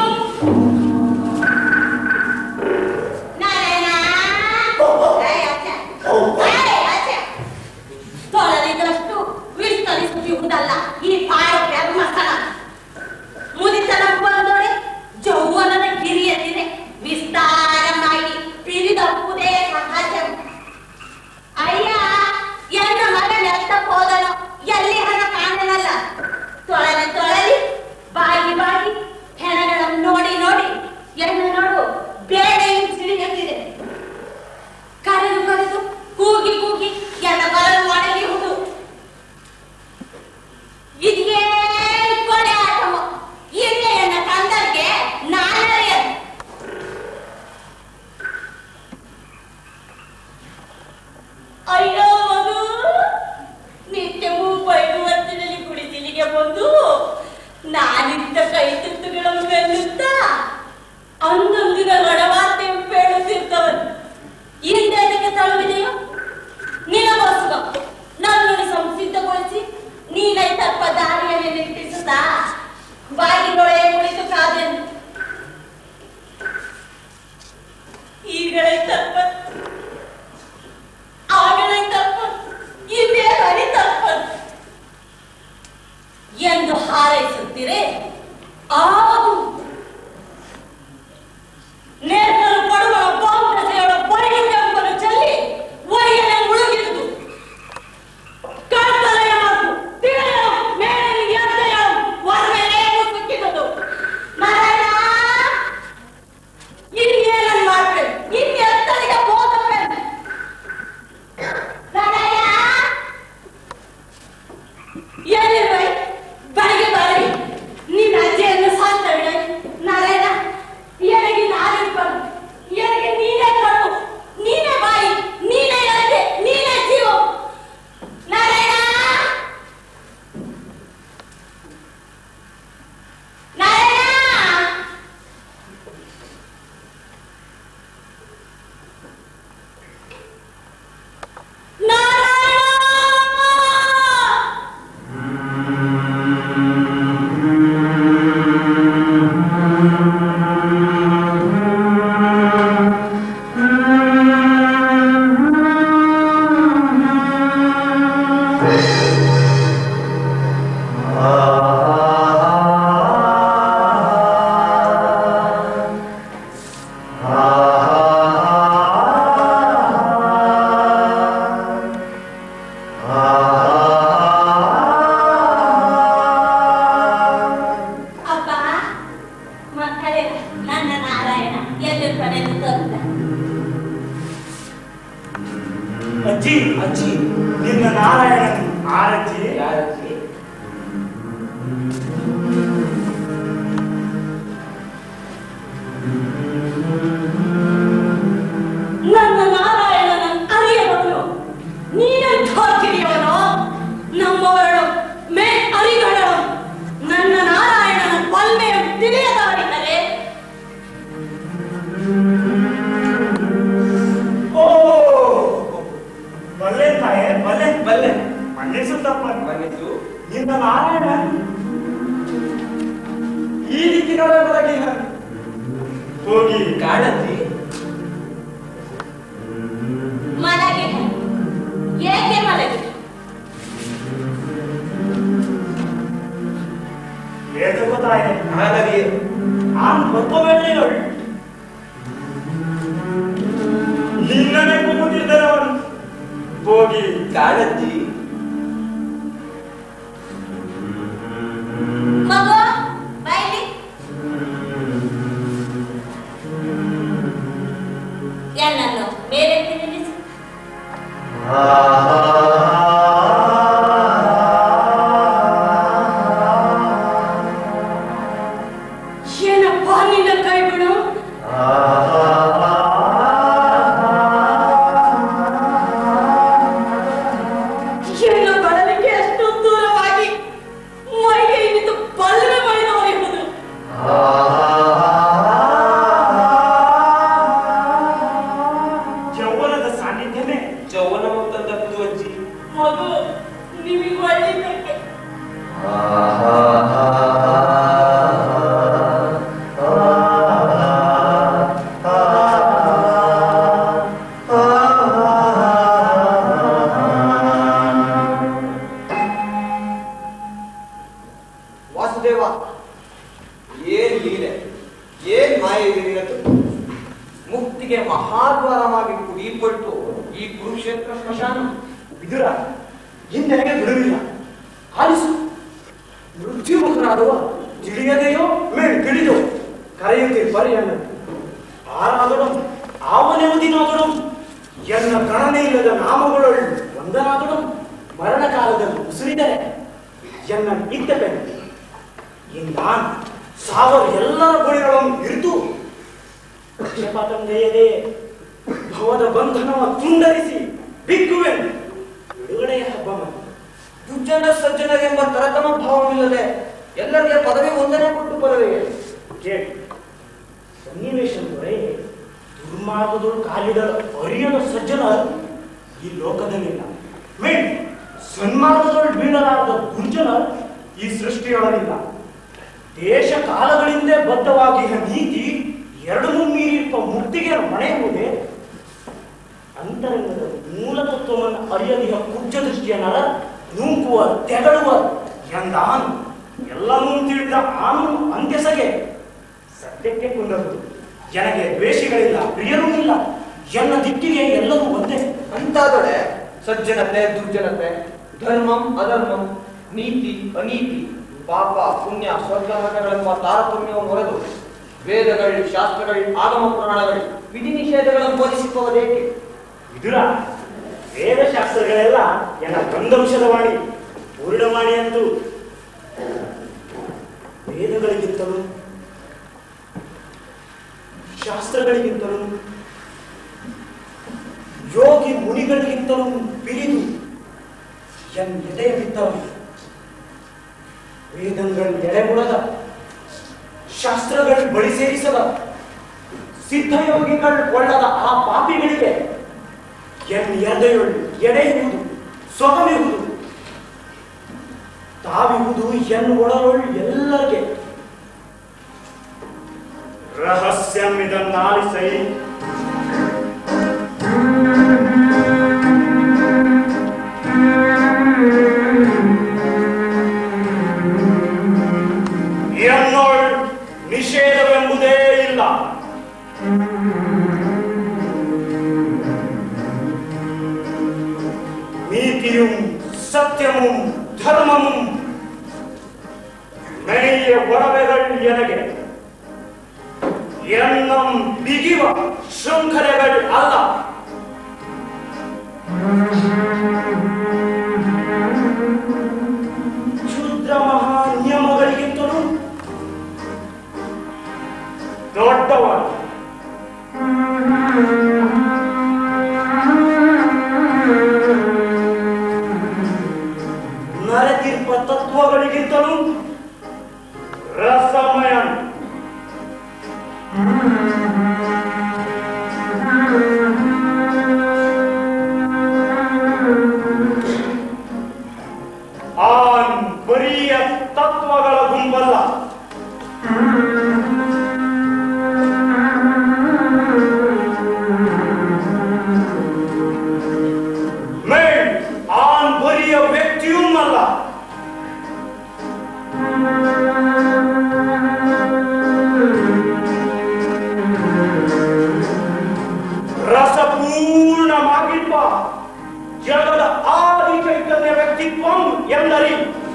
ನಾರಾಯಣ ತೊಳೆದಿದ್ದಷ್ಟು ವಿಸ್ತರಿಸುತ್ತಿರುವುದಲ್ಲ ಈ ಪಾಯ ಧರ್ಮಸ್ಥಳ ಮುದಿತನ ಬಂದೊಡೆ ಜೌವನದ ಕಿರಿಯದಿದೆ ವಿಸ್ತಾರವಾಗಿ ಪಿರಿದಪ್ಪುದೇ ಸಹಜಂ ಅಯ್ಯ ಎನ್ನ ಮಗನೆತ್ತ ಹೋದನು ಎಲ್ಲಿ ಹಣ ಕಾಣನಲ್ಲ ತೊಳಲಿ ತೊಳಲಿ ಬಾಗಿ ಬಾಗಿ ಹೆಣಗಳನ್ನು ನೋಡಿ ನೋಡಿ ಎನ್ನ ನೋಡು ಬೇಳೆಯು ಸಿಡಿಯುತ್ತಿದೆ ಕರೆದು ಕರೆದು ಕೂಗಿ ಕೂಗಿ ಎನ್ನ ಬರಲು ಒಣಗಿಹುದು ಇದೇ ಕೊನೆ ಆಟವು ಇನ್ನೇ ಎನ್ನ ಕಂದರಿಗೆ ನಾನರಿಯದು ಅಯ್ಯೋ ಮಗು ನಿತ್ಯವೂ ಬೈಗುವಂತಿನಲ್ಲಿ ಕುಡಿತಿಲಿಗೆ ಬಂದು ನಾನಿದ್ದ ಕೈ ತುತ್ತುಗಳನ್ನು ಬೆನ್ನುತ್ತಾ ಅಂದೊಂದಿನ ನಡವಾರ್ತೆ ಬೇಡುತ್ತಿರ್ತವನು ಹಿಂದೆ ಅದಕ್ಕೆ ತಳುವಿದೆಯೋ ನಿನಗೋಸ್ಕರ ನನ್ನನ್ನು ಸಂಸಿದ್ಧಗೊಳಿಸಿ ನೀನೈ ತಪ್ಪ ದಾರಿಯಲ್ಲಿ ನಿಟ್ಟಿಸುತ್ತಾ ಬಾಗಿಲೊಳೆ ಕುಳಿತು ಕಾದೆನು ಈಗಳೇ ತಪ್ಪ ಆಗಲೇ ತಪ್ಪ ಹಿಂದೆ ಹರಿ ತಪ್ಪ ಎಂದು ಹಾರೈಸುತ್ತೀರೆ ಆಗು ನೇರಗಳು ಪಡುವ ಬಾಂಬೆಸೆಗಳ ಬರಿಗೆ ಕೆಂಪನ್ನು ಚೆಲ್ಲಿ ಒಡೆಯನೆ ಮುಳುಗಿದುದು ಕರ್ತಲೆಯ ಮಾತು ತಿಳೆಯ ಮೇಲೆ ಎದ್ದೆಯ ಹೊರಮೇಲೆ ಸಿಕ್ಕಿದುದು ನಾರಾಯಣ ಇನ್ನೇನನ್ ಮಾಡ್ಬೇಕು ಇನ್ನೆತ್ತರಿಗೆ ಹೋಗಬೇಕು ನಾರಾಯಣ ಎಲ್ಲಿರುವೆ ಬೆಳಗ್ಗೆ ಬರಲಿ ನಿನ್ನ ಅಜ್ಜಿಯನ್ನು ಸಾಕ್ತವಿಡ ನಾರಾಯಣ ಎನಗೆ ನಾನಿರ್ಬಾರ್ದು ಎನಗೆ ನೀನೇ ಕಣ್ಣು ನೀನೇ ಬಾಯಿ ನೀನೇ ಎನಗೆ ನೀನೇ ಜೀವ ನಾರಾಯಣ ನಾರಾಯಣ ನಾರಾಯಣ ಅಪ್ಪ ಮಕ್ಕಳೇ ನನ್ನ ನಾರಾಯಣ ಎಲ್ಲಿರ್ತಾನೆ ಅಂತ ತೋರಿಸ್ದ. ಅಜ್ಜಿ ಅಜ್ಜಿ ನಿನ್ನ ನಾರಾಯಣ ಆರಜ್ಜಿ ಯಾರಜ್ಜಿ ನಿನ್ನ ನಾರಾಯಣ ಈ ದಿಕ್ಕಿನೊಳಗೆ ಹೋಗಿ ಕಾಣಂದಿ ಮಲಗಿದೆ ಏಕೆ ಮಲಗಿದೆ ಏತು ಗೊತ್ತಾಯೆ ಆನವಿಯೇ ನಾನು ಒಬ್ಬ ವೇಳೆಯೋಳು ನಿನ್ನನೆ ಕೂಗುತ್ತಿದ್ದರೆ ಅವನು ಹೋಗಿ ಕಾಣಂದಿ ಮಗು ಬೈಲಿ ಎಲ್ಲನ್ನು ಬೇರೆ ನಿಲ್ಲಿಸು ಏನಪ್ಪ ನಿನ್ನ ಕೈಗಳು ಏನು ಬಳಲಿಕೆ ಅಷ್ಟು ದೂರವಾಗಿ ಮೈಗೆ ಇಳಿದು ಬಲ್ಲವೆ ಮಾಡಿದವರಿರುವುದು ಯೌವನದ ಸಾನ್ನಿಧ್ಯವೇ ಚೌವನ ತಂದದ್ದು ಅಜ್ಜಿ ಮಗು ನಿಮಗೆ ಒಳ್ಳೆಯದಕ್ಕೆ ವಾಸುದೇವ ಏನ್ ಲೀಲೆ ಏನ್ ಮಾಯೆ ನಿನಗದು ಮುಕ್ತಿಗೆ ಮಹಾದ್ವಾರವಾಗಿ ಕುಡಿಪಟ್ಟು ಈ ಕುರುಕ್ಷೇತ್ರ ಸ್ಮಶಾನ ವಿದುರ ಹಿಂದೆಗೆ ಬಿಡುವಿಲ್ಲ ಆಲಿಸು ಮೃತ್ಯುಮುಖನಾದುವ ತಿಳಿಯದೆಯೋ ಮೇಲ್ ತಿಳಿದು ಕರೆಯುತ್ತಿರ್ಬರಿ ಅನ್ನ ಆರಾದಳು ಆವನೆವುದಿನಾದಳು ಎನ್ನ ಗಣನೆ ಇಲ್ಲದ ನಾಮಗಳು ಒಂದನಾದಳು ಮರಣ ಕಾಲದಲ್ಲಿ ಉಸಿರಿದರೆ ಎನ್ನ ನಿತ್ಯ ಬೆನ್ನು ಇಂದಾನ್ ಸಾವಿರ ಎಲ್ಲರ ಗುಳಿಗಳನ್ನು ಇರಿದು ಪಕ್ಷಪಾತಂದೆಯದೇ ಭವದ ಬಂಧನವ ತುಂಡರಿಸಿ ಬಿಕ್ಕುವೆನು ಬಿಡುಗಡೆಯ ಹಬ್ಬ ಬಂತು. ದುರ್ಜನ ಸಜ್ಜನರೆಂಬ ತರತಮ ಭಾವವಿಲ್ಲದೆ ಎಲ್ಲರಿಗೆ ಪದವಿ ಒಂದನೇ ಕೊಟ್ಟು ಪದವಿಗೆ ಕೇಳಿ ಸನ್ನಿವೇಶ ಅಂದರೆ ದುರ್ಮಾರ್ಗದೊಳು ಕಾಲಿಡಲು ಅರಿಯದ ಸಜ್ಜನ ಈ ಲೋಕದಲ್ಲಿಲ್ಲ ಮೇನ್ ಸನ್ಮಾರ್ಗದೊಳು ಬೀಳಲಾರದ ದುರ್ಜನ ಈ ಸೃಷ್ಟಿಯೊಳಗಿಲ್ಲ ದೇಶ ಕಾಲಗಳಿಂದ ಬದ್ಧವಾಗಿ ನೀತಿ ಎರಡನ್ನೂ ಮೀರಿರುವ ಮುಕ್ತಿಗೆ ಮಣೆಯುವುದೇ ಅಂತರಂಗದ ಮೂಲ ತತ್ವವನ್ನು ಅರಿಯದಿಹ ಕುಬ್ಜ ದೃಷ್ಟಿಯ ನರ ನೂಕುವ ತೆಗಳುವ ಎಂದಾನು ಎಲ್ಲವೂ ತಿಳಿದ ಆನು ಅಂತ್ಯಸಗೆ ಸತ್ಯಕ್ಕೆ ಕುಂದದು ಜನಗೆ ದ್ವೇಷಗಳಿಲ್ಲ ಪ್ರಿಯರೂ ಇಲ್ಲ ಎನ್ನ ದಿಕ್ಕಿಗೆ ಎಲ್ಲವೂ ಒಂದೇ ಅಂತಾದೊಡೆ ಸಜ್ಜನತೆ ದುರ್ಜನತೆ ಧರ್ಮಂ ಅಧರ್ಮಂ ನೀತಿ ಅನೀತಿ ಪಾಪ ಪುಣ್ಯ ಸ್ವರ್ಗ ನರಕಗಳೆಂಬ ತಾರತಮ್ಯವನ್ನು ಹೊರದು ವೇದಗಳು ಶಾಸ್ತ್ರಗಳು ಆಗಮ ಪುರಾಣಗಳು ವಿಧಿ ನಿಷೇಧಗಳನ್ನು ಬೋಧಿಸುವದೇಕೆ ವಿದುರ ವೇದಶಾಸ್ತ್ರಗಳೆಲ್ಲ ಎನ್ನ ಗಂಧಂಶದ ವಾಣಿ ಪೂರ್ಣವಾಣಿ ಅಂತೂ ವೇದಗಳಿಗಿಂತಲೂ ಶಾಸ್ತ್ರಗಳಿಗಿಂತಲೂ ಯೋಗಿ ಮುನಿಗಳಿಗಿಂತಲೂ ಬಿರಿದು ಎನ್ ಎದೆಯ ಬಿದ್ದವ ವೇದಗಳು ಎಡೆಗುಣದ ಶಾಸ್ತ್ರಗಳು ಬಳಿ ಸೇರಿಸದ ಸಿದ್ಧಯೋಗಿಗಳು ಕೊಳ್ಳದ ಆ ಪಾಪಿಗಳಿಗೆ ಎನ್ ಎದೆಯೊಳು ಎಡೆಯುವುದು ಸೊಗಮಿರುವುದು ತಾವಿರುವುದು ಎನ್ ಒಳರೊಳು ಎಲ್ಲರಿಗೆ ರಹಸ್ಯಮಿದನ್ನಾಲಿಸೈ ಎನ್ನೋಳ್ ನಿಷೇಧವೆಂಬುದೇ ಇಲ್ಲ നീതിയും സത്യവും ധർമ്മവും മെയ്യ ಒಡವೆകൾ ಎನಗೆ എണ്ണം ಬಿಗಿವ ಶೃಂಖಲೆകൾ ಅಲ್ಲ ಕ್ಷುದ್ರ ಮಹಾ ನಿಯಮಗಳಿಗಿಂತಲೂ ದೊಡ್ಡವ ನರತೀರ್ಪ ತತ್ವಗಳಿಗಿಂತಲೂ ರಸಮಯ ಪೂರ್ಣವಾಗಿರುವ ಜಗದ ಆದಿ ಚೈತನ್ಯ ವ್ಯಕ್ತಿತ್ವಂ ಎಂದರಿ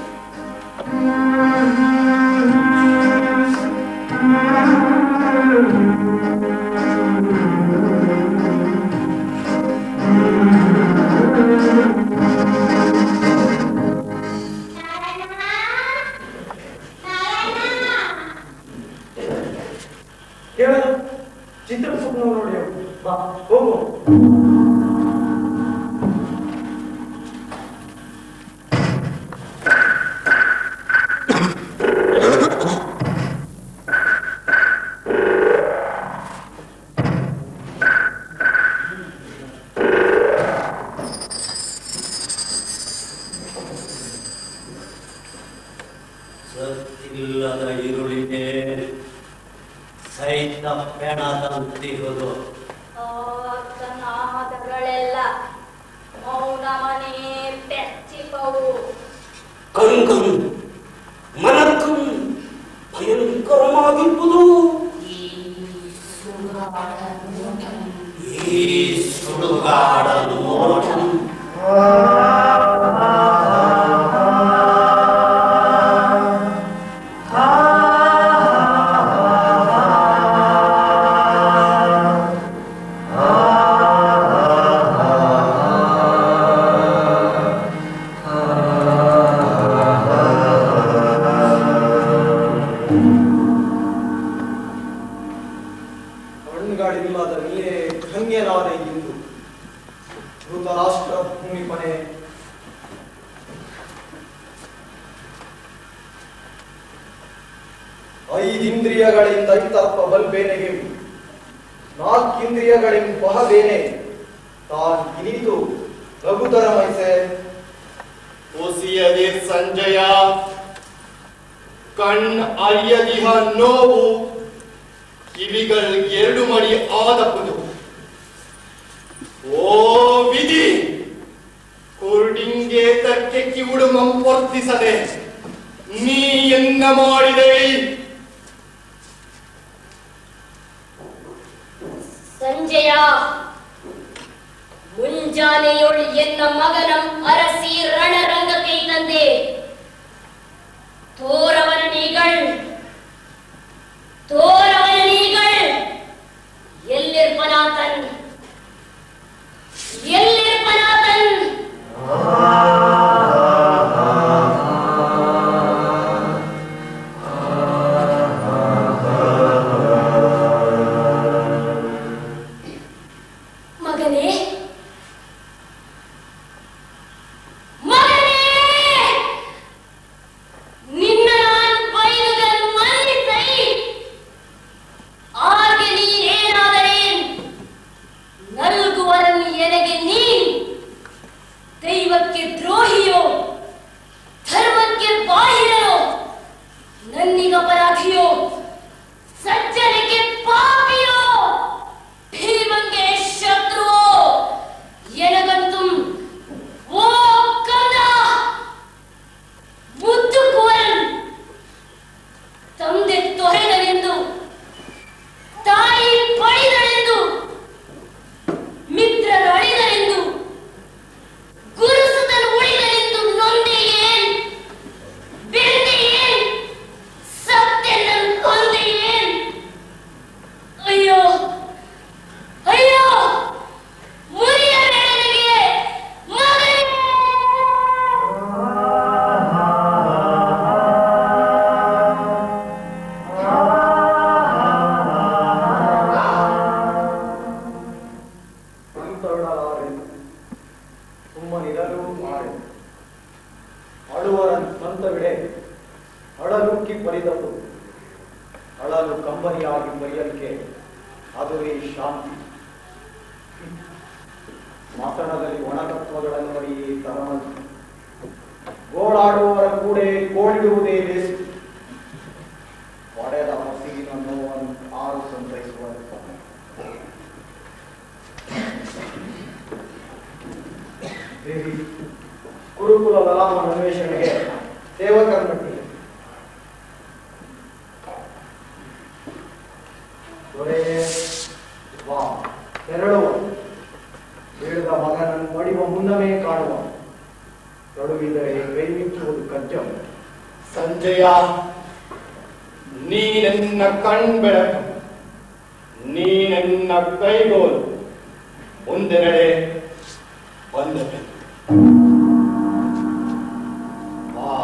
ಹೇಳ ಚಿತ್ರ ಸ್ವಪ್ನ ನೋಡಿ ಬಾ ಹೋಗು ಸತ್ತಿಲ್ಲದ ಈರುಳ್ಳಿಗೆ ಸಹಿತ ಪೆಣದಂತಿರುವುದು ಆತನಾದಗಳೆಲ್ಲ ಮೌನಮನೇ ಬೆಚ್ಚಿಪವು ಕಂಕಂ ಮನಕ್ಕಂ ಭಯಂಕರವಾಗಿರುವುದು ಈ ಸುಡುಗಾಡ ನೋಟಂ ಕಣ್ಗಳಿಲ್ಲದ ನೀರೇ ಧನ್ಯರಾದೆ ಇಂದು ಧೃತರಾಷ್ಟ್ರ ಭೂಮಿ ಕೊನೆ ಐದಿಂದ್ರಿಯಗಳಿಂದ ಇತ್ತಪ್ಪ ಬಲ್ಬೇನೆಗೆ ನಾಲ್ಕಿಂದ್ರಿಯಗಳಿಂ ಬಹಬೇನೆ ತಾನ್ ಇನಿತು ರಘುತರ ಮೈಸೆ ಒಸಿಯದೆ ಸಂಜಯ ಕಣ್ ಅರಿಯದಿಹ ನೋವು ಕಿವಿಗಳು ಎರಡು ಮಡಿ ಆದಪ್ಪದು ಓ ವಿಧಿ ಕುರುಡಿಂಗೆ ತಕ್ಕೆ ಕಿವುಡು ಮಂಪೊರ್ತಿಸದೆ ನೀ ಎನ್ನ ಮಾಡಿದೆ ಸಂಜಯ ಮುಂಜಾನೆಯೊಳು ಎನ್ನ ಮಗನ ಅರಸಿ ರಣರಂಗಕ್ಕೆ ತಂದೆ ತೋರವನ ನೀಗಳ್ ತೋರವನ ನೀಗಳ್ ಎಲ್ಲಿರ್ಪನಾತನ್ ಎಲ್ಲಿರ್ಪನಾತನ್ ಮಗನೇ ಮಗನೇ ನಿನ್ನ ನಾನು ಬೈದುದನ್ನು ಮನ್ನಿಸೈ ಆಗೆ ನೀನೇನಾದರೇನ್ ನಲ್ಗುವರನ್ನು ಎನಗೆ ನೀನ್ ದೈವಕ್ಕೆ ದ್ರೋಹಿಯೋ ಧರ್ಮಕ್ಕೆ ಬಾಹಿರನೋ ನನ್ನಿಗಪರಾಧಿಯೋ ಸಜ್ಜನಿಗೆ ಪಾಪಿಯೋ ಭೀಮಂಗೆ ಶತ್ರುವೋ ಎನಗಂತೂ ಓ ಕಂದ ಮುದ್ದು ಕುವರನ್ ತಂದೆ ತೊರೆದನೆಂದು ತಾಯಿ ಪಡಿದಳೆಂದು ಮಿತ್ರರಳಿದರೆಂದು ಗುರುಸುತನು ಉಳಿದರೆಂದು ನೊಂದೆಯೇನ್ ಬೆಂದೆಯೇನ್ ಸತ್ಯನ ಕೊಂದೆಯೇನ್ ಅಯ್ಯೋ ಅಯ್ಯೋ ಮುರಿಯಬೇಡ ನನಗೆ ಮಗನೇ ಅಂತರಳಾರೆ ಸುಮ್ಮನಿರಲು ಮಾಡೆ ಅಳುವರ ಸ್ವಂತವಿಡೆ ಅಳಲುಕ್ಕಿ ಬರಿದವು ಅಳಲು ಕಂಬನಿಯಾಗಿ ಬರೆಯಲಿಕ್ಕೆ ಅದುವೇ ಶಾಂತಿ ಮಾತಣದಲ್ಲಿ ಒಣತತ್ವಗಳನ್ನು ಬರೆಯೇ ತರಮದು ಗೋಳಾಡುವವರ ಕೂಡೆ ಕೋಳಿಡುವುದೇ ಲೇಸು ಒಡೆದ ಹಸಿವಿನ ನೋವನ್ನು ಆರು ಸಂತೈಸುವ ದೇವಿ ಗುರುಕುಲ ಲಲಾಮ ಅನ್ವೇಷಣೆಗೆ ಸೇವಕರನ್ನು ದೊರೆ ವಾ ತೆರಳುವ ಬಡಿಯುವ ಮುನ್ನವೇ ಕಾಣುವ ತೊಡಗಿದರೆ ಕೈ ಮುಚ್ಚುವುದು ಕಜ್ಜ ಸಂಜಯ ನೀನೆನ್ನ ಕಣ್ಬೆಳಕು ನೀನೆನ್ನ ಕೈಗೋಲು ಒಂದೆರಡೆ ಒಂದೆರಡೆ ವಾ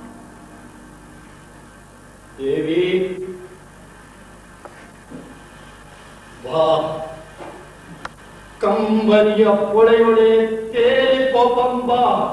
ದೇವಿ ವಾ ಕಂಬನಿಯ ಪೊಳೆಯೊಳೆ ತೇಲಿ ಪೊಪಂಬ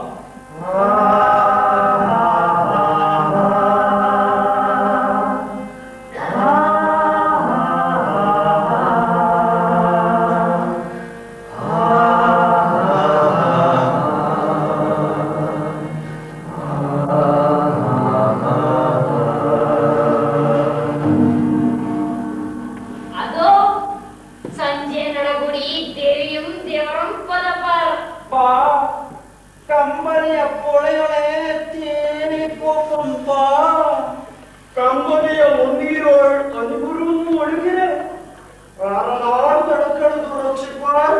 അതോ സഞ്ജയ നടകുടി ദേവിയും ദേവറും പദപ്പാർ பா கம்பனிய பொழையொளே தேனி போகும் பா ಕಂಬನಿಯ ಒಂದೀರೋಳ್ ಅನುಗುರು ಒಳಗಿರೆ ಪ್ರಾಣನಾರ್ ತಡಕಳೆದು ರಕ್ಷಿಪಾರ್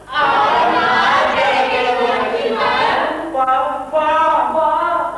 பா பா பா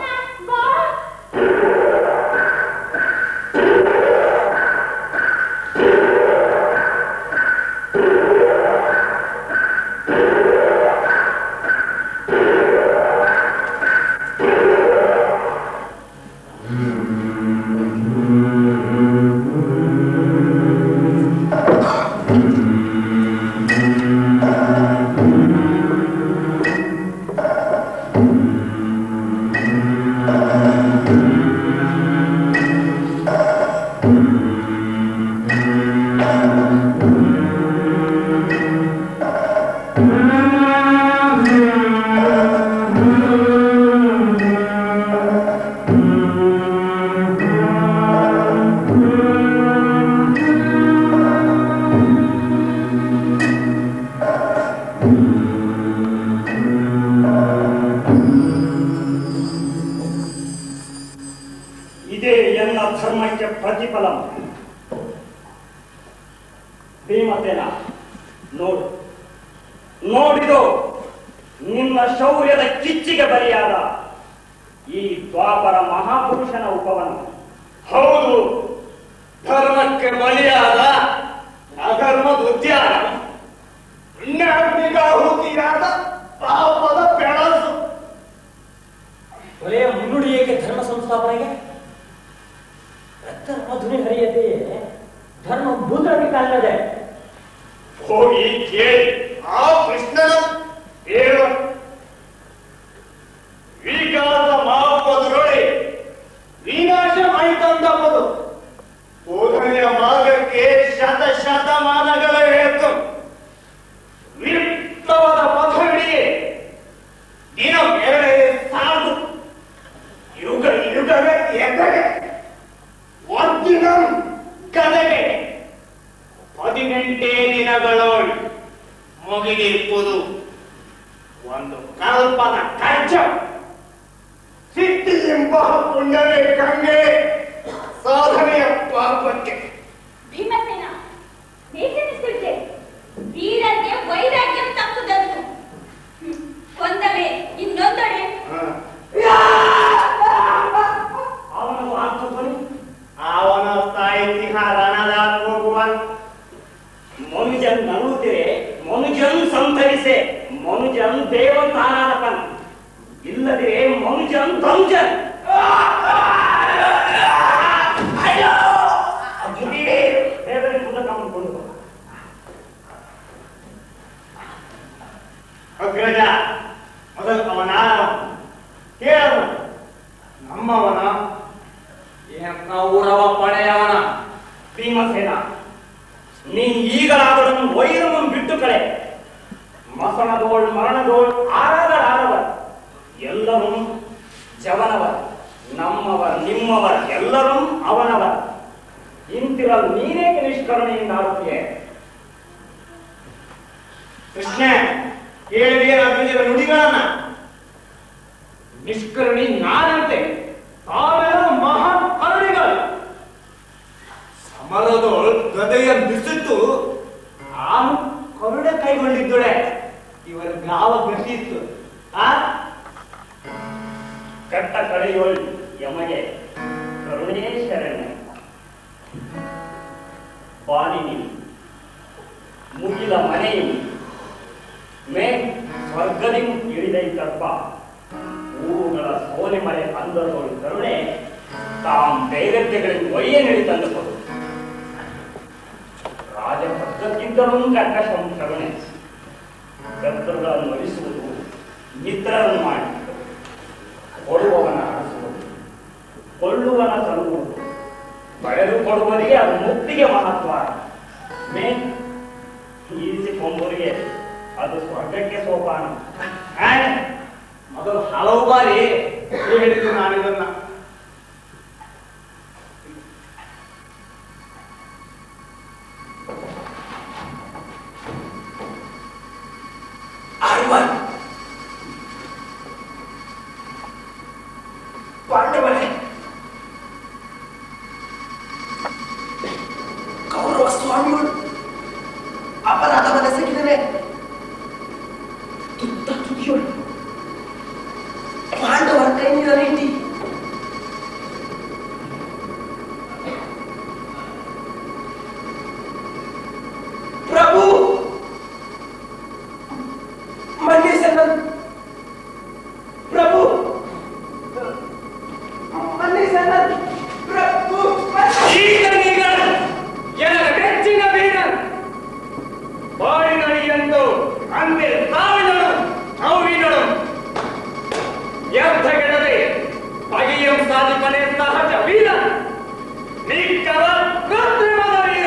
ಇದೇ ಎಲ್ಲ ಧರ್ಮಕ್ಕೆ ಪ್ರತಿಫಲ ಭೀಮಸೇನ ನೋಡು ನೋಡಿದು ನಿನ್ನ ಶೌರ್ಯದ ಕಿಚ್ಚಿಗೆ ಬಲಿಯಾದ ಈ ದ್ವಾಪರ ಮಹಾಪುರುಷನ ಉಪವನ ಹೌದು ಧರ್ಮಕ್ಕೆ ಬಲಿಯಾದ ಅಧರ್ಮದ ಉದ್ಯಾನ ಪುಣ್ಯಾತ್ಮಿಕಾಹುತಿಯಾದ ಪಾಪದ ಬೆಳಸು ಕೊಲೆಯ ಮುನ್ನುಡಿ ಏಕೆ ಧರ್ಮ ಸಂಸ್ಥಾಪನೆಗೆ ರಕ್ತ ಮಧುರಿ ಹರಿಯದೆಯೇ ಧರ್ಮ ಮುದ್ರಕ್ಕೆ ಕಾಣದೆ ಹೋಗಿ ಕೇಳಿ ಆ ಕೃಷ್ಣನ ದೇವ ವಿಕಾಸ ಮಾಡುವುದರೊಳಗೆ ವಿನಾಶ ಮೈತಂದಪ್ಪದು ಬೋಧನೆಯ ಮಾರ್ಗಕ್ಕೆ ಶತ ಶತಮಾನಗಳ ಹೇಳ್ತು ವಿರುಕ್ತವಾದ ಪಥಗಳಿಗೆ ದಿನ ಬೇರೆ ಸಾಧು ಯುಗ ಯುಗದ ಎದೆಗೆ ಒಂದಿನ ಕಲೆಗೆ ಹದಿನೆಂಟೇ ದಿನಗಳು ಮುಗಿದಿರುವುದು ಒಂದು ಕಲ್ಪನ ಕರ್ಜ ಸಿದ್ಧಿ ಎಂಬ ಪುಣ್ಯವೇ ಗಂಗೆ ಸಾಧನೆಯ ಪಾಪಕ್ಕೆ ಭೀಮಸೇನ ಬೇಸರಿಸುತ್ತೆ ವೀರಕ್ಕೆ ವೈರಾಗ್ಯ ತಪ್ಪುದನ್ನು ಒಂದಡೆ ಇನ್ನೊಂದಡೆ ಅವನ ವಾಸ್ತವನು ಅವನ ಸಾಹಿತ್ಯ ರಣದ ಹೋಗುವನ್ ಮನುಜನ್ ನಗುತ್ತಿರೆ ಮನುಜನ್ ಸಂತರಿಸೆ ಮನುಜನ್ ದೇವಂತಾನಾದಪನ್ ಇಲ್ಲದಿರೆ ಮನುಜನ್ ಧ್ವಂಜನ್ ದೇವರ ಪುಸ್ತಕವನ್ನು ಬಾ. ಅಗ್ರಜ ಮೊದಲು ಅವನ ಕೇಳವನು ನಮ್ಮವನ ಊರವ ಪಡೆಯವನ ಭೀಮಸೇನ ನೀನ್ ಈಗಲಾದರನ್ನು ವೈರವನ್ನು ಬಿಟ್ಟು ಕಳೆ ಮಸಣದೋಳ್ ಮರಣದೋಳ್ ಆರಾದರ ಆರವರ್ ಎಲ್ಲರೂ ಜವನವರ್ ನಮ್ಮವರ್ ನಿಮ್ಮವರ್ ಎಲ್ಲರೂ ಅವನವರ್ ಇಂತಿರಲು ನೀನೇಕೆ ನಿಷ್ಕರುಣೆಯಿಂದ ಆಡುತ್ತೀಯ ಕೃಷ್ಣ ಕೇಳಿದೆಯ ಅಭಿಜಯ ನುಡಿಗಳನ್ನ ನಿಷ್ಕರುಣಿ ನಾನಂತೆ ತಾವೆಲ್ಲ ಮಹಾನ್ ಕರುಣಿಗಳು ಸಮರದೋಳ್ ಗದೆಯ ಬಿಸಿತು ನಾನು ಕರುಣೆ ಕೈಗೊಂಡಿದ್ದುಳೆ ಇವರಿಗೆ ಯಾವ ಗತಿ ಇತ್ತು ಆ ಕಟ್ಟ ಕಳೆಯೋಳ್ ಯಮಗೆ ಕರುಣೇ ಶರಣ ಬಾಲಿನಿ ಮುಗಿಲ ಮನೆയും ಮೇ ಸ್ವರ್ಗದಿ ಇಳಿದೈ ಕರ್ಪ ಊರುಗಳ ಸೋಲೆ ಮರೆ ಅಂದದೋಳು ಕರುಣೆ ತಾಂ ದೈವತ್ಯಗಳಿಗೆ ಒಯ್ಯ ನಡಿ ತಂದುಕೊಡು ರಾಜಪತ್ರಕ್ಕಿಂತಲೂ ಕರ್ಕಶಂ ಕರುಣೆ ಶತ್ರುಗಳನ್ನು ಒಲಿಸುವುದು ಮಿತ್ರರನ್ನು ಮಾಡಿ ಕೊಡುವವನ ಅರಸುವುದು ಕೊಳ್ಳುವನ ತರುವುದು ಪಡೆದುಕೊಡುವರಿಗೆ ಅದು ಮುಕ್ತಿಗೆ ಮಹತ್ವ ಮೇ ಈರಿಸಿಕೊಂಬರಿಗೆ ಅದು ಸ್ವರ್ಗಕ್ಕೆ ಸೋಪಾನ ಆ? ಮೊದಲು ಹಲವು ಬಾರಿ ಹೇಳಿದ್ದು ನಾನು ಇದನ್ನ ಆಳ್ವಾನ್. ಪಾಂಡವನೇ ಕೌರವ ಸ್ವಾಮಿಗಳು ಅಪರಾಧವನ್ನೆಸಗಿದರೆ ತುತ್ತ ತುದಿಯೋಳು ಪಾಂಡವರ ಕೈಯಿಂದ ನೀಡಿ ಪ್ರಭು ಮನ್ನಿಸನ ಪ್ರಭು ಮನ್ನಿಸನ ಪ್ರಭು ಈಗನೀಗ ಎನಗ ಬೆಚ್ಚಿನ ವೀರನ್ ಬಾಳಿನಳಿಯಂದು ಅಂದೆ ತಾವಿನಳು ಅವಿನಳು ಎದ್ದಗೆಡದೆ ಬಗೆಯಂ ಸಾಧಿಪನೆ ಸಹಜ ವೀರ ನಿಕ್ಕವ ಕೃತ್ರಿಮದ ವೀರ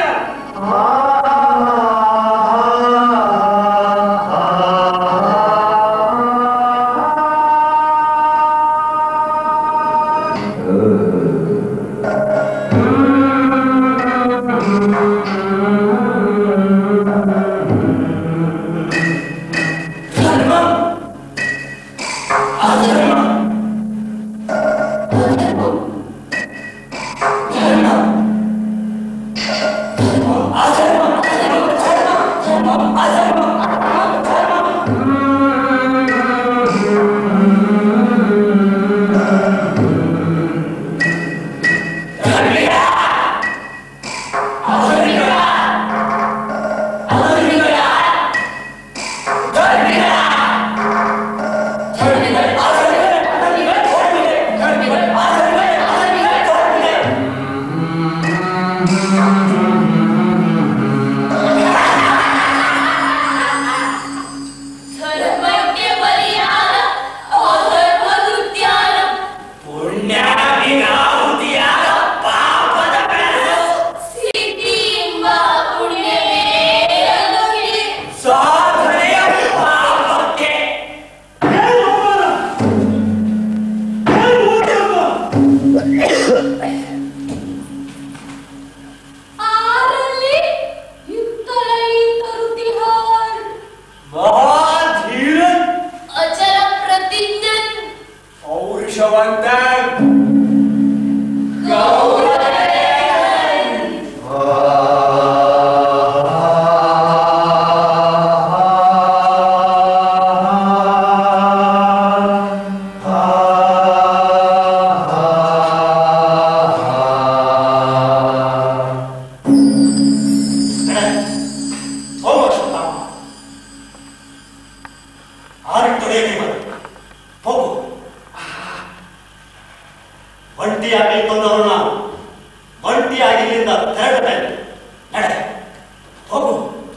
ಧರ್ಮಕ್ಕೆ ಬಲಿಯಾದ ಅಧರ್ಮ ಕೃತ್ಯಾನ ಸಿದ್ಧಿಯೆಂಬ ಪುಣ್ಯವೇ ನಮಗೆ ಆರಲ್ಲಿ ಇತ್ತಲೈ ತರುತಿಹಾರ್ ಅಚಲ ಪ್ರತಿಜ್ಞನ್ ಪೌರುಷವಂತ ಹೋಗು ಒಂಟಿಯಾಗಿ ತಂದವರು ನಾವು ಒಂಟಿಯಾಗಿ ಇಲ್ಲಿಂದ ತೆರಳಬೇಕು ನಡೆ ಹೋಗು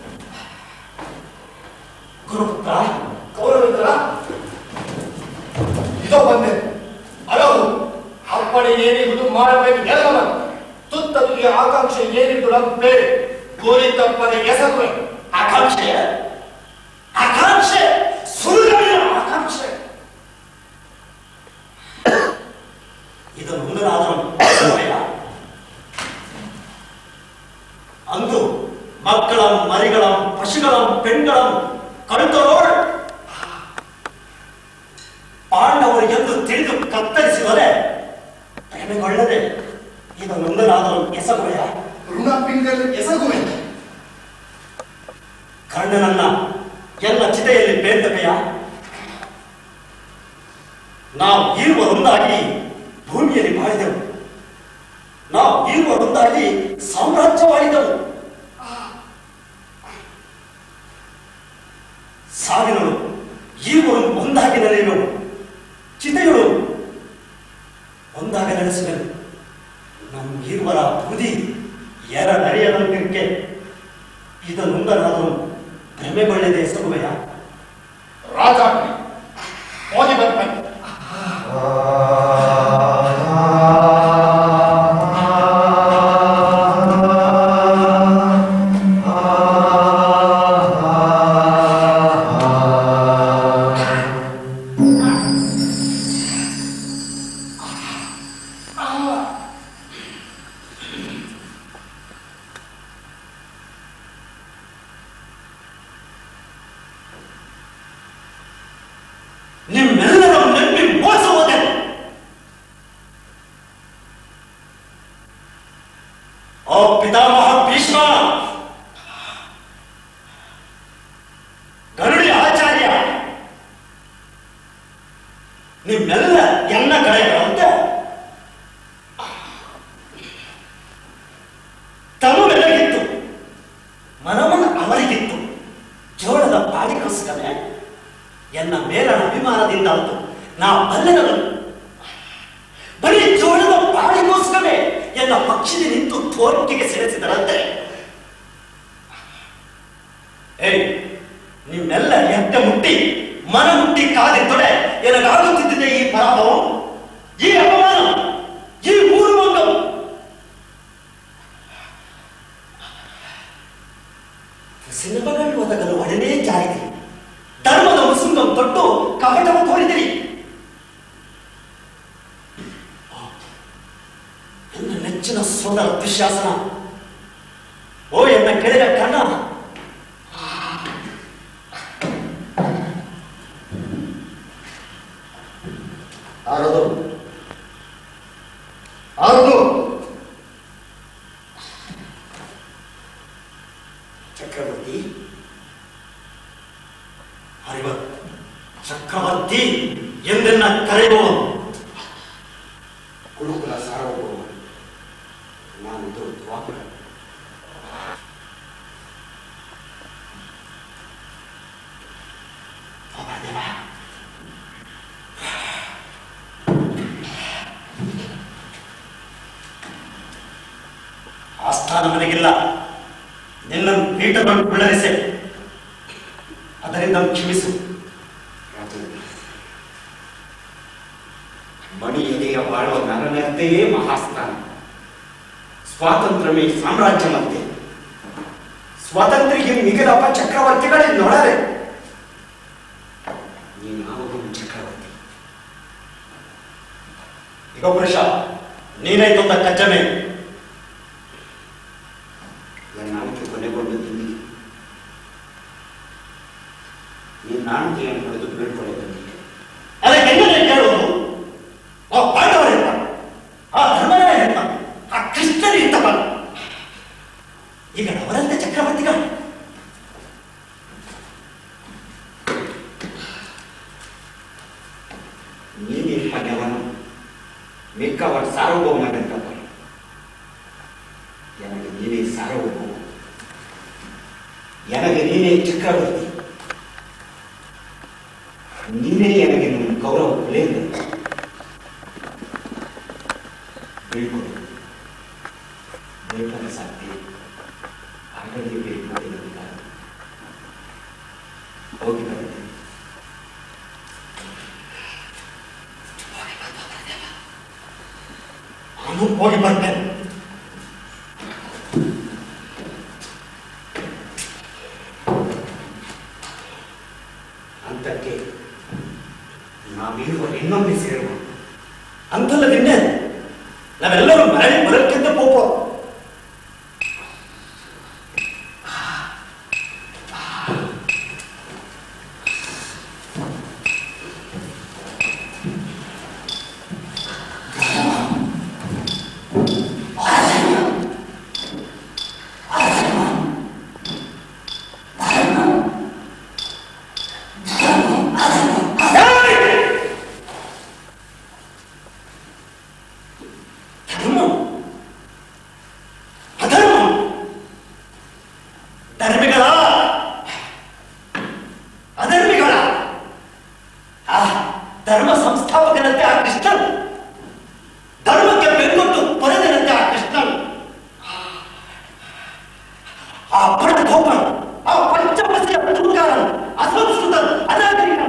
ಗುರುಪುತ್ರ ಕೌರವಿದ್ರ ಇದೋ ಬಂದೆ ಅಲವು ಅಪ್ಪಣೆ ಏನಿರುವುದು ಮಾಡಬೇಕು ಎಲ್ಲವನ್ನ ತುತ್ತ ತುದಿಯ ಆಕಾಂಕ್ಷೆ ಏನಿದ್ದು ನಂಬೆ ಗೋರಿ ತಪ್ಪದೆ ಎಸಗುವೆ ಆಕಾಂಕ್ಷೆ ಆಕಾಂಕ್ಷೆ ಸುಳ್ಳಿನ ಆಕಾಂಕ್ಷೆ ಇದು ಮುಂದನಾದರೂ ಸಮಯ ಅಂದು ಮಕ್ಕಳಂ ಮರಿಗಳಂ ಪಶುಗಳಂ ಪೆಣ್ಗಳಂ ಕಳುತರೋಳ್ ಪಾಂಡವರು ಎಂದು ತಿಳಿದು ಕತ್ತರಿಸಿದರೆ ಪ್ರೇಮೆಗೊಳ್ಳದೆ ಇದು ಮುಂದನಾದರೂ ಎಸಗುವೆಯ ಋಣ ಪಿಂಗಲ್ಲಿ ಎಸಗುವೆ ಕರ್ಣನನ್ನ ಎಲ್ಲ ಚಿತೆಯಲ್ಲಿ ಬೇಡ್ತಕಯ್ಯ ನಾವು ಇರುವರೊಂದಾಗಿ ಭೂಮಿಯಲ್ಲಿ ಬಾಳಿದೆವು ನಾವು ಇರುವರೊಂದಾಗಿ ಸಾಮ್ರಾಜ್ಯವಾಡಿದೆವು ಸಾವಿರಳು ಈರುವರು ಒಂದಾಗಿ ನಡೆಯುವರು ಚಿತೆಗಳು ಒಂದಾಗ ನಡೆಸುವರು ನಮ್ಮ ಈರುವರ ಬುದಿ ಎರ ನಡೆಯದಂತಿರ್ಕೆ ಇದನ್ನೊಂದನಾದರೂ ಭ್ರಮೆಗೊಳ್ಳದೆ ಎಸಗುವೆಯ ರಾಜಾಜ್ಞೆ ಓದಿ ಬರ್ಬೇಕು ನಿಮ್ಮೆಲ್ಲರ ನಂಬಿ ಮೋಸ ಹೋದೆ ಓ ಪಿತಾಮಹ ಭೀಷ್ಮ ಗರುಡಿ ಆಚಾರ್ಯ ನಿಮ್ಮೆಲ್ಲ ಎನ್ನ ಕಡೆಗಳಂತೆ ತಮಗೆಲ್ಲಗಿತ್ತು ಮನಮನ ಅವರಿಗಿತ್ತು ಜೋಳದ ಪಾಡಿಗೋಸ್ಕರ ಎನ್ನ ಮೇಲಣ ಅಭಿಮಾನದಿಂದ ಅಂತು ನಾ ಬಲ್ಲೆನದು ಬರೀ ಜೋಳದ ಪಾಡಿಗೋಸ್ಕರವೇ ಎನ್ನ ಪಕ್ಷಿಗೆ ನಿಂತು ತೋರಿಕೆಗೆ ಸೆಳೆಸಿದರಂತೆ ಏಯ್ ನಿಮ್ಮೆಲ್ಲ ಎಟ್ಟೆ ಮುಟ್ಟಿ ಮನ ಮುಟ್ಟಿ ಕಾದಿದ್ದೊಡೆ ಎನಗಾಗುತ್ತಿದ್ದಿದೆ ಈ ಪರಾಭವ ಈ ಅಪಮಾನ ಈ ಮೂರು ಮಂಗವು ಸಿನಿಮಾಗಳು ಒದಗಲು ಒಡನೆ ಜಾರಿದೆ ಧರ್ಮದ ಮುಸುಂಗಂ ತೊಟ್ಟು ಕಪಟವ ತೋರಿದಿರಿ ನನ್ನ ನೆಚ್ಚಿನ ಸೋದರ ದುಶ್ಯಾಸನ ಓ ಎನ್ನ ಕೆಳಗ ಕಣ್ಣ ಆರದು ಆರದು ಚಕ್ರವರ್ತಿ ಹರಿವ ಚಕ್ರವರ್ತಿ ಎಂದೆನ್ನ ಕರೆಯುವವನು ಕುರುಕುಲ ಸಾರ್ವಭೌಮ ನಾನು ದ್ವಾಪರ ಅಪರಾಧವ. ಆಸ್ಥಾನ ನನಗಿಲ್ಲ ನಿನ್ನ ಪೀಠವನ್ನು ಕುಳ್ಳರಿಸೆ ಅದರಿಂದ ಕ್ಷಮಿಸು ರಾಜನೇ, ಮಣಿ ಎದೆಯ ಬಾಳುವ ನರನತೆಯೇ ಮಹಾಸ್ಥಾನ ಸ್ವಾತಂತ್ರ್ಯವೇ ಸಾಮ್ರಾಜ್ಯವಂತೆ ಸ್ವಾತಂತ್ರ್ಯಕ್ಕೆ ಮಿಗಿಲಪ್ಪ ಚಕ್ರವರ್ತಿಗಳೇ ನೋಡರೆ ನೀನು ಯಾವಾಗಲೂ ಚಕ್ರವರ್ತಿ ಈಗ ಪುರುಷ ನೀನೇ ತಂದ ಕಚ್ಚಮೆ ನನ್ನ ನಾಣಿಕೆ ಕೊನೆಗೊಂಡು ತಿಂದಿ ನೀನು ನಾಣಿಕೆಯನ್ನು ಪಡೆದು ಬೀಳ್ಕೊಳ್ಳೆ ಬಂದಿದ್ದೆ ಅದಕ್ಕೆ ಹೆಂಗನೇ ಕೇಳುವುದು ಆ ಪಾಂಡವರು ಇರ್ತ ಆ ಧರ್ಮರಾಯ ಇರ್ತ ಆ ಕೃಷ್ಣರು ಇರ್ತವ ಈಗ ಅವರಂತೆ ಚಕ್ರವರ್ತಿಗಳು ನೀನೇ ಪಣ್ಯವನು ಮಿಕ್ಕವರ ಸಾರ್ವಭೌಮನೆಂತಪ್ಪ ನನಗೆ ನೀನೇ ಸಾರ್ವಭೌಮ ನನಗೆ ನೀನೇ ಚಕ್ರವರ್ತಿ ನೀನೇ ನನಗೆ ನನ್ನ ಗೌರವ ಬೆಲೆಯಿಂದ ಬೀಳ್ಕೊಡು ಬೇಟನ ಸಾಧ್ಯ ಆಗಲೇ ಬೀಳ್ಕೊಟ್ಟಿನ ವಿಧಾನ ಹೋಗಿ ಬರುತ್ತೇನೆ ನಾನು ಹೋಗಿ ಬರ್ತೇನೆ ಅಂತಕ್ಕೆ ನಾವಿರುವ ಇನ್ನೊಮ್ಮೆ ಸೇರುವ ಅಂತಲ್ಲ ನಿನ್ನೆ ನಾವೆಲ್ಲರೂ ಮರಳಿ ಬರೋಕ್ಕಿಂತ ಪೋಪ ಆ ಧರ್ಮ ಸಂಸ್ಥಾಪಕನಂತೆ ಆ ಕೃಷ್ಣನ್ ಧರ್ಮಕ್ಕೆ ಬೆನ್ಕೊಟ್ಟು ಪೊರೆದನಂತೆ ಆ ಕೃಷ್ಣನ್ ಆ ಬಡ ಗೋಪನ್ ಆ ಪಂಚಮಸಿಯ ತುರುಕಾರನ್ ಅಸಂಸ್ಕೃತನ್ ಅನಾಗರಿಕನ್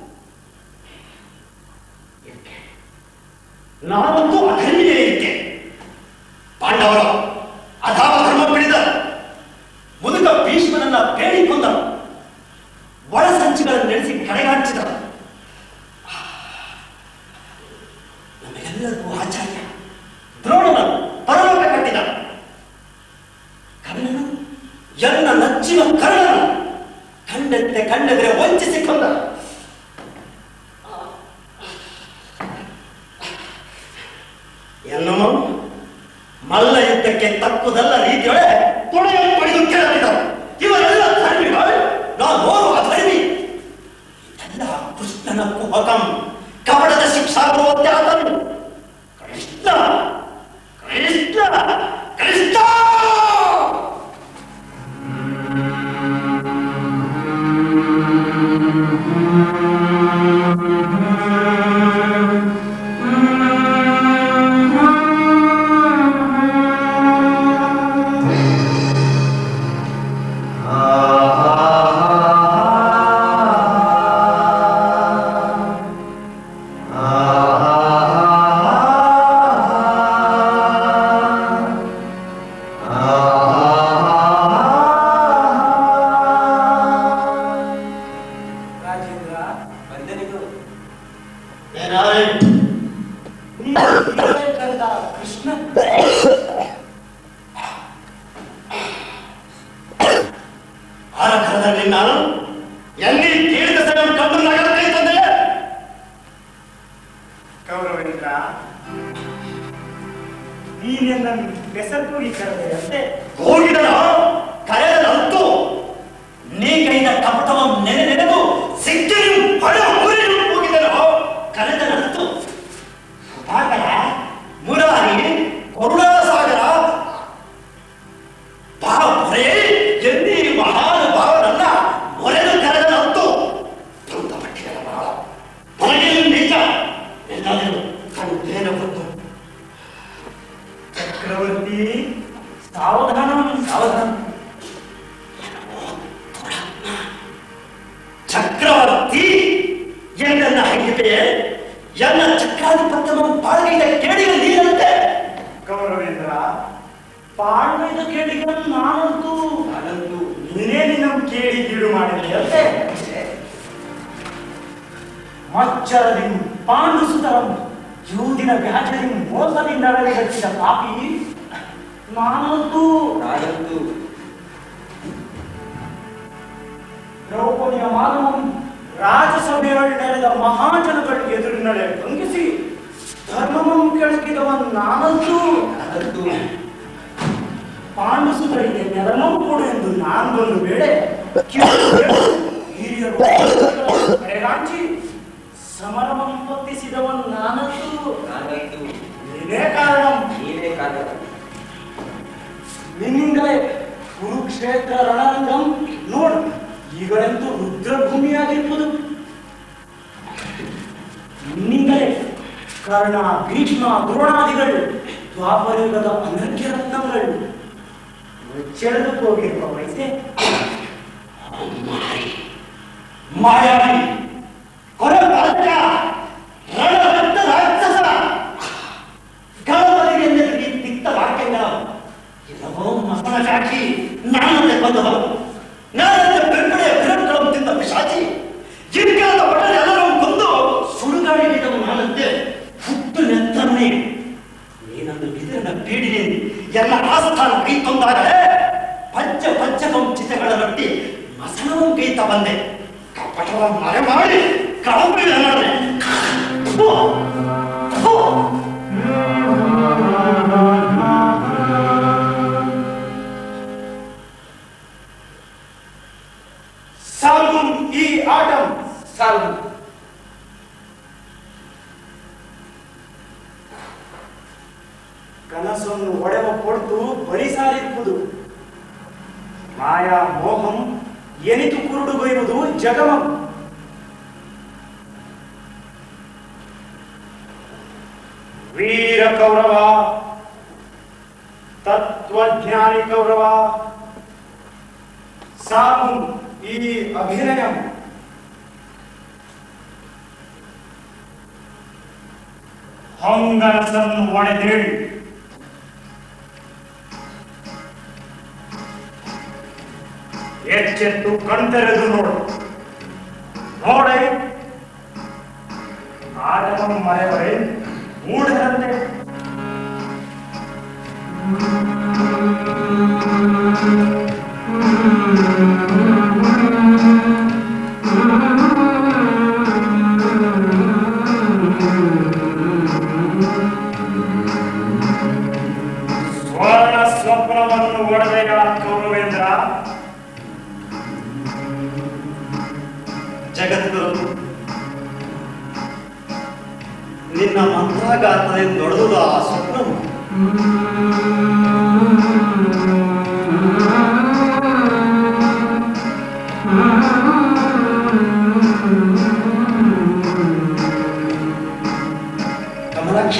ಏಕೆ? ನಾನಂತೂ ಅಧರ್ಮಿಯೇ ಇದ್ದೆ ಪಾಂಡವರು ಅಧಾಮ ಧರ್ಮ ಬಿಡಿದ ಮುದುಕ ಭೀಷ್ಮನನ್ನ ಬೇಡಿ ಕೊಂದರು ಒಳ ಸಂಚಿಗಳನ್ನು ನಡೆಸಿ ಕಡೆಗಾಣಿಸಿದ ನಮಗೆಲ್ಲರಿಗೂ ಆಚಾರ್ಯ ದ್ರೋಣನನ್ನು ಪರಲೋಕ ಕಟ್ಟಿದ ಕರ್ಣನು ಎನ್ನ ನಚ್ಚಿನ ಕರ್ಣನು ಕಂಡಂತೆ ಕಂಡದರೆ ವಂಚಿಸಿ ಕೊಂದ ಎನ್ನು ಮಲ್ಲ ಯುದ್ಧಕ್ಕೆ ತಕ್ಕುದಲ್ಲ ರೀತಿಯೊಳೆ ತೊಡೆಯನ್ನು ಪಡೆದು ಕೆಳಗಿದರು ಇವರೆಲ್ಲ ಧರ್ಮಿಗಳು ನಾವು ನೋಡುವ ಧರ್ಮಿ ಇದೆಲ್ಲ ಕೃಷ್ಣನ ಕುಹಕಂ ಕಪಟದ ಶಿಕ್ಷಾ ಬರುವಂತೆ ಆತನು ಕೃಷ್ಣ ಕೃಷ್ಣ ಕೃಷ್ಣ ರಾಜೇಂದ್ರ ಬಂದನಿಗೂ ಏನಾಯ್ತು ನೀನು ಹೀಗೆ ಕರೆದ ಕೃಷ್ಣ ಆರಕರದಲ್ಲಿ ನಾನು ಎಲ್ಲಿ ಕೇಳಿದ ಸಲ ಕಂಡು ನಗರ ಕೈ ತಂದೆ ಗೌರವೇಂದ್ರ ನೀನೆನ್ನ ಬೆಸರ್ಪುರಿ ಕರೆದೆಯಂತೆ ಹೋಗಿದನ ಕರೆದನಂತೂ ನೀ ಕೈದ ಕಪಟವನ್ನು ನೆನೆ ನೆನೆದು ಸಿಕ್ಕಿರು ಹೊಳ ಊರಿನ ಹೋಗಿದನು ಕರೆದನಂತೂ ಸುಧಾಕರ ಮುರಾರಿ ಕರುಣಾಸಾಗರ ಬಾಬರೇ ಎನ್ನಿ ಮಹಾನ್ ಭಾವನನ್ನ ಮೊರೆದು ಕರೆದನಂತೂ ಸ್ವಂತ ಪಟ್ಟಿಗಳ ಬಹಳ ನನಗೆ ನಿಜ ಎಲ್ಲಾದರೂ ಕಂಡೇನ ಬಂತು ಚಕ್ರವರ್ತಿ ಸಾವಧಾನ ಸಾವಧಾನ ಚಕ್ರವರ್ತಿ ಎಂದನ್ನ ಹಾಕಿದೆಯೇ ಎನ್ನ ಚಕ್ರಾಧಿಪತ್ಯವನ್ನು ಪಾಳ್ಗೈದ ಕೇಳಿದ ನೀನಂತೆ ಗೌರವೇಂದ್ರ ಪಾಂಡವದ ಕೇಳಿಗಳನ್ನು ನಾನಂತೂ ನಾನಂತೂ ನೀನೇ ನಿನ್ನ ಕೇಳಿ ಗೀಡು ಮಾಡಿದೆಯಂತೆ ಮಚ್ಚರದಿ ಪಾಂಡು ಸುತರಂ ಯೂದಿನ ವ್ಯಾಜರಿ ಮೋಸದಿಂದ ಗಚ್ಚಿದ ಪಾಪಿ ನಾನಂತೂ ನಾನಂತೂ ದ್ರೌಪದಿಯ ಮಾನವಂ ರಾಜಸಭೆಯಲ್ಲಿ ನಡೆದ ಮಹಾಜನಗಳ ಎದುರಿನಡೆ ಭಂಗಿಸಿ ಧರ್ಮವಂ ಕೆಳಗಿದವನ್ ನಾನಂತೂ ನಾನಂತೂ ಪಾಂಡುಸುತರಿಗೆ ನೆರಳನ್ನು ಕೊಡು ಎಂದು ನಾನು ಬಂದು ವೇಳೆ ಕಿವಿಗೆ ಹಿರಿಯರು ಕರೆಗಾಂಚಿ ಸಮರವನ್ನು ಪತ್ತಿಸಿದವನ್ ನಾನಂತೂ ನಾನಂತೂ ನೀನೇ ಕಾರಣ ನೀನೇ ಕಾರಣ ನಿನ್ನಿಂದಲೇ ಕುರುಕ್ಷೇತ್ರ ರಣರಂಗಂ ನೋಡು ಈಗಳೆಂತೂ ರುದ್ರಭೂಮಿಯಾಗಿರ್ಬೋದು ನಿನ್ನಿಂದಲೇ ಕರ್ಣ ಭೀಷ್ಮ ದ್ರೋಣಾದಿಗಳು ದ್ವಾಪರಯುಗದ ಅನರ್ಘ್ಯ ರತ್ನಗಳು ಮುಚ್ಚೆಳೆದು ಹೋಗಿರುವ ವಯಸ್ಸೆ ಮಾಯಾವಿ ಕೊರಪಾತ್ರ ರಣರಕ್ತ ರಾಕ್ಷಸ ಗಣಪತಿಗೆ ಎದುರಿಗೆ ತಿಕ್ತ ವಾಕ್ಯಗಳ ಎಲ್ಲವೋ ಮಸಣ ಸಾಕ್ಷಿ ನಾನಂತೆ ಬಂದವ ನಾನಂತೆ ಬೆಂಬಡೆಯ ಬಿರಗಳನ್ನು ತಿಂದ ಪಿಶಾಚಿ ಜಿಂಕಾದ ಒಡನೆ ಎಲ್ಲರೂ ಕೊಂದು ಸುಡುಗಾಡಿಗಿದ್ದವು ನಾನಂತೆ ಹುಟ್ಟು ನೆತ್ತನ್ನೇ ನೀನೊಂದು ಬಿದಿರನ ಪೀಡಿನಿ ಎಲ್ಲ ಆಸ್ಥಾನ ಕೈ ತಂದಾಗಲೇ ಪಂಚ ಪಂಚಕಂ ಚಿತಗಳನ್ನೊಟ್ಟಿ ಮಸಣವೂ ಕೈತ ಬಂದೆ ಕಪಟವ ಮರೆ ಮಾಡಿ ಕಳಂಬಿ ಸಾಲ್ಗುಂ ಈ ಆಟಂ ಸಾಲು ಕನಸನ್ನು ಒಡೆವ ಕೊಡ್ತು ಬಳಿ ಸಾರಿರುವುದು ಮಾಯಾ ಮೋಹಂ ಎನಿತು ಕುರುಡುಗೈರುವುದು ಜಗಮಂ ವೀರ ಕೌರವ ತತ್ವಜ್ಞಾನಿ ಕೌರವ ಸಾಕು ಈ ಅಭಿನಯ ಹೊಂಗನಸನ್ನು ಒಡೆದೇಳಿ ಎಚ್ಚೆತ್ತು ಕಣ್ತೆರೆದು ನೋಡು ನೋಡೈ ಆಟವನ್ನು ಮರೆವರೆ ಮೂಢರಂತೆ ಸ್ವರ್ಣ ಸ್ವಪ್ನವನ್ನು ಒಡೆದೆಯ ಕೌರವೇಂದ್ರ ಜಗದ್ಗುರು ನಿನ್ನ ಮಂತ್ರಾಘಾತದಿಂದ ನಡೆದುದು ಆ ಸ್ವಪ್ನವು ಕಮಲಾಕ್ಷ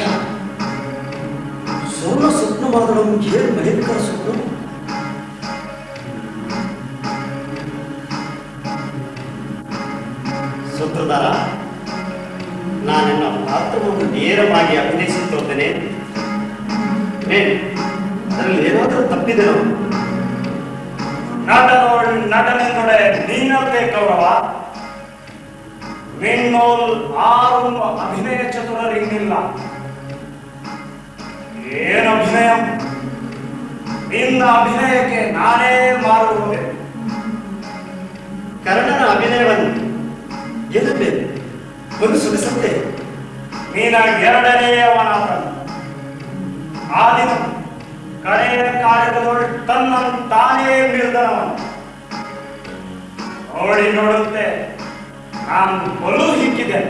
ಸ್ವರ್ಣ ಸ್ವಪ್ನವಾದಳು ಏನು ಭಯಂಕರ ಸ್ವಪ್ನ ಸೂತ್ರಧಾರ ನಾನೆನ್ನ ಪಾತ್ರವನ್ನು ನೇರವಾಗಿ ಅಭಿನಯಿಸುತ್ತೇನೆ ಏನ್ ಅದರಲ್ಲಿ ಏನಾದರೂ ತಪ್ಪಿದೆನೋ ನಟನೋಳ್ ನಟನೆಂದೊಡೆ ನೀನಲ್ಲೇ ಕೌರವ ನಿನ್ನೋಲ್ ಆರು ಅಭಿನಯ ಚತುರರಿಂಗಿಲ್ಲ ಏನು ಅಭಿನಯ ನಿನ್ನ ಅಭಿನಯಕ್ಕೆ ನಾನೇ ಮಾರುವುದೇ ಕರ್ಣನ ಅಭಿನಯವನ್ನು ಗೆಲ್ಲಬೇಕು ಒಂದು ಸುಡಿಸಂತೆ ನೀನ ಎರಡನೆಯವನಾದ ಆ ದಿನ ಕಡೆಯ ಕಾರ್ಯದೊಳ್ ತನ್ನನ್ನು ತಾನೇ ನಿರ್ಧನವನು ನೋಡಿ ನೋಡುತ್ತೆ ನಾನು ಬಲು ಹಿಕ್ಕಿದೆ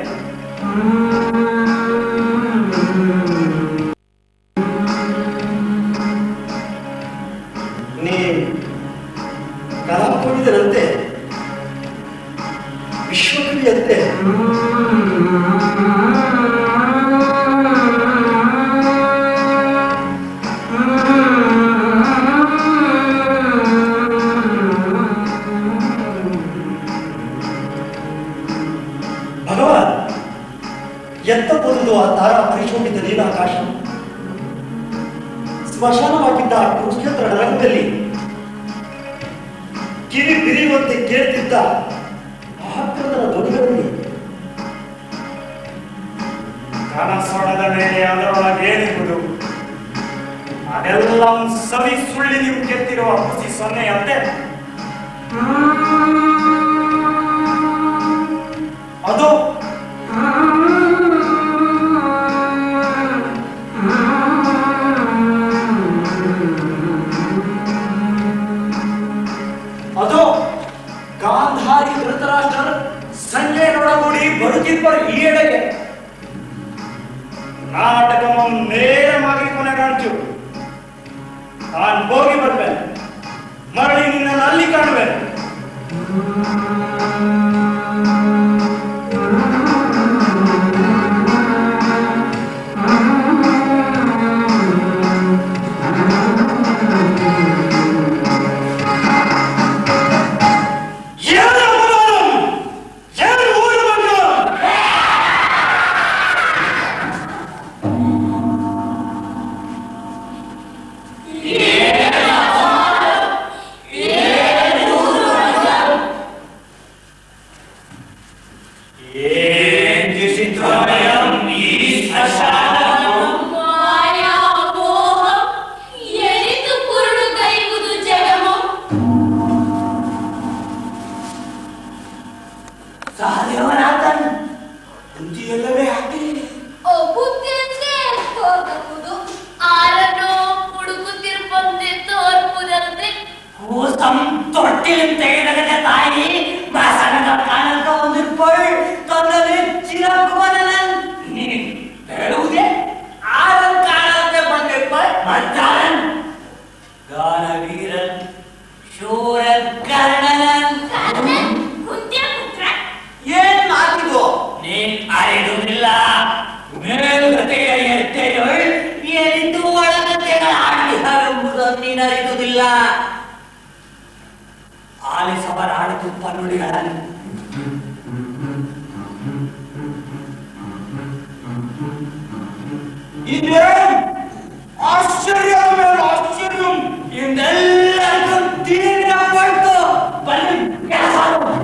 ನೀ ಕಲಾ ಕೂಡಿದರಂತೆ ವಿಶ್ವಕವಿಯಂತೆ ಭಗವಾನ್ ಎತ್ತಬಹುದು ಆ ತಾರಾ ಪರಿಶೋಭಿತ ನೀಲಾಕಾಶ ಸ್ಮಶಾನವಾಗಿದ್ದ ಆ ಕುರುಕ್ಷೇತ್ರ ರಂಗದಲ್ಲಿ ಕಿವಿ ಬಿರಿಯುವಂತೆ ಕೇಳ್ತಿದ್ದ ಆಕ್ರದನ ಧ್ವನಿಗಳಲ್ಲಿ ಕನಸೊಡದ ಮೇಲೆ ಅದರೊಳಗೇನಿರುವುದು ಅದೆಲ್ಲ ಸವಿ ಸುಳ್ಳಿ ನೀವು ಕೆತ್ತಿರುವ ಖುಷಿ ಸೊನ್ನೆಯಂತೆ ಅದು ಅದು ಗಾಂಧಾರಿ ಧೃತರಾಷ್ಟ್ರ ಸಂಜಯನೊಡಗೂಡಿ ಬರುತ್ತಿಬ್ಬರು ಈ ಎಡೆಗೆ ನಾಟಕವನ್ನು ನೇರವಾಗಿ ಕೊನೆಗಾಣಿಸು ನಾನು ಹೋಗಿ ಬರ್ತೇನೆ ಮರಳಿ ನಿನ್ನನ್ನು ಅಲ್ಲಿ ಕಾಣುವೆ ಏನು ಅಪಮಾನ? ಏನು ಊರು ಮಕ್ಕಳು? ಮಾಯಾಮೋಹಂ ಎನಿತು ಕುರುಡು ಕೈವುದು ಜಗಮೋ ಸಹದೇವನಾಥನ್ ಬುದ್ಧಿಯಲ್ಲವೇ ಹಾಕಿ ಒಬ್ಬುತ್ತಂತೆ ಹೋಗಬಹುದು ಆರನ್ನು ಹುಡುಕುತ್ತಿರುವಂತೆ ತೋರ್ಪುದಂತೆ ಕೂಸಂ ತೊಟ್ಟಿಲಿಂ ತೆಗೆದಗದೆ ತಾಯಿ ಬಸನದ ಕಾಣಕ ಒಂದಿರ್ಪಳ್ ತನ್ನ ನೆಚ್ಚಿನ ಕುಮರನನ್ ನೀನು ಹೇಳುವುದೇ ಆರನ್ ಕಾಣಂತೆ ಬಂದಿರ್ಪಳ್ ಮದ್ದಾರನ್ ಗಾನವೀರನ್ ಶೂರ ಕರ್ಣನನ್ ಕರ್ಣನ್ ಕುಂತ್ಯ ಪುತ್ರ ಏನ್ ಮಾತಿದು ನೀನ್ ಅರಿದುವುದಿಲ್ಲ ಮೇಲ್ಗತೆಯ ಎತ್ತೆಯ ತುಪ್ಪ ನುಡಿಗಳನ್ನು ಇದೇ ಆಶ್ಚರ್ಯ ಮೇಲೆ ಆಶ್ಚರ್ಯ ಇಂದೆಲ್ಲರಿಗೂ ತೀರ ಬಂತು ಬನ್ನಿ ಕೆಲಸ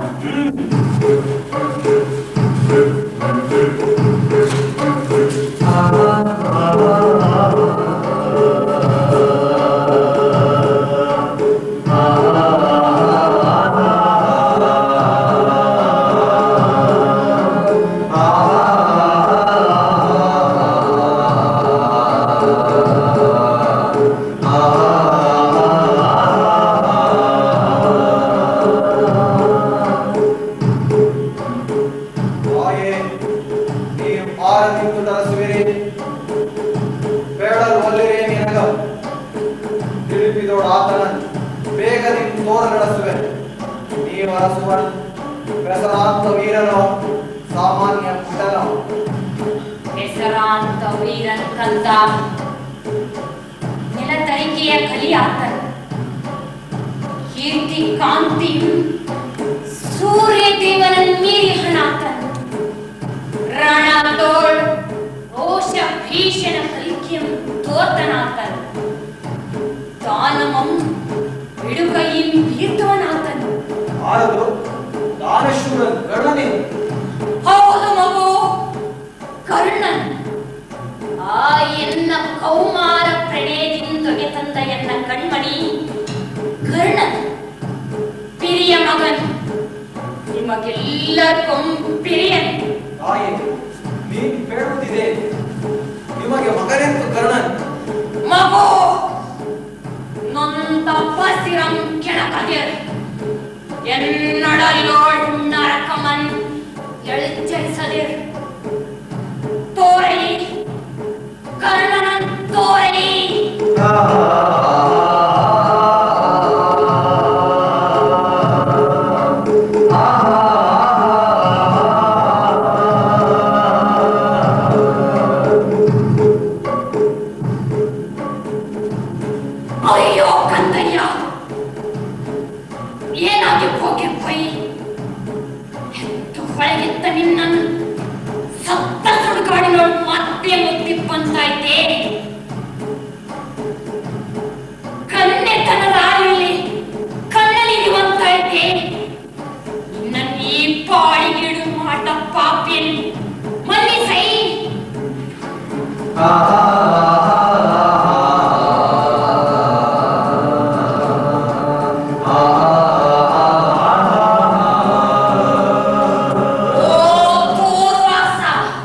ತಾಯೇ ನೀವು ಆರತಿಂದು ತರಸುವಿರಿ ಬೇಡಲು ಒಲ್ಲಿರಿ ನಿನಗ ತಿಳಿಪಿದೋಡ ಆತನ ಬೇಗ ನಿಮ್ ತೋರ ನಡೆಸುವೆ ನೀವು ಅರಸುವ ವ್ಯಸನಾಂತ ವೀರನೋ ಸಾಮಾನ್ಯ ಪುಟನೋ ಹೆಸರಾಂತ ವೀರನ್ ಕಂದ ನೆಲತರಿಕೆಯ ಕಲಿಯಾತನ ಕೀರ್ತಿ ಕಾಂತಿಯು ಸೂರ್ಯ ದೇವನನ್ ಮೀರಿ ಹಣಾತನ ರಣತೋಳ್ ರೋಷ ಭೀಷಣ ಕಲಿಕೆಯಂ ತೋತನಾತನ ದಾನಮಂ ಬಿಡುಗೈಯಿಂ ಬೀರ್ತವನಾತನ ಆರದು ದಾನಶೂರ ಗಣನೆ ಹೌದು ಮಗು ಕರ್ಣನ್ ಆ ಎನ್ನ ಕೌಮಾರ ಪ್ರಣಯದಿಂದೊಗೆ ತಂದ ಎನ್ನ ಕಣ್ಮಣಿ ಕರ್ಣನ್ ಪಿರಿಯ ಮಗನ್ ನಿಮಗೆಲ್ಲರಿಗೂ ಪಿರಿಯನ್ ತಾಯಿ ನೀನು ಬೇಡುವುದಿದೆ ನಿಮಗೆ ಮಗನೆಂದು ಕರ್ಣನ್ ಮಗು ನೊಂದ ಪಸಿರಂ ಕೆಳಕದಿರ್ എന്നടലോൾ നരക്കമൻ എളിച്ചരിസതിർ തോരയി കർണനൻ തോരയി ಅಯ್ಯೋ ಕಂದಯ್ಯ ಏನಾಗಿ ಹೋಗಿ ಹೋಯಿ ಹೆತ್ತು ಹೊಳಗಿತ್ತ ನಿನ್ನನ್ನು ಸತ್ತ ಸುಡುಗಾಡಿನೋಳು ಮತ್ತೆ ಮುತ್ತಿ ಬಂತೈತೆ ಕಣ್ಣೆತ್ತನದ ಆಳಿಲಿ ಕಣ್ಣಲ್ಲಿ ಇರುವಂತೈತೆ ನಿನ್ನ ಈ ಪಾಳಿಗಿಡು ಮಾಟ ಪಾಪಿಯನ್ ಮನ್ನಿಸೈ ಓ ಪೂರ್ವಾಸ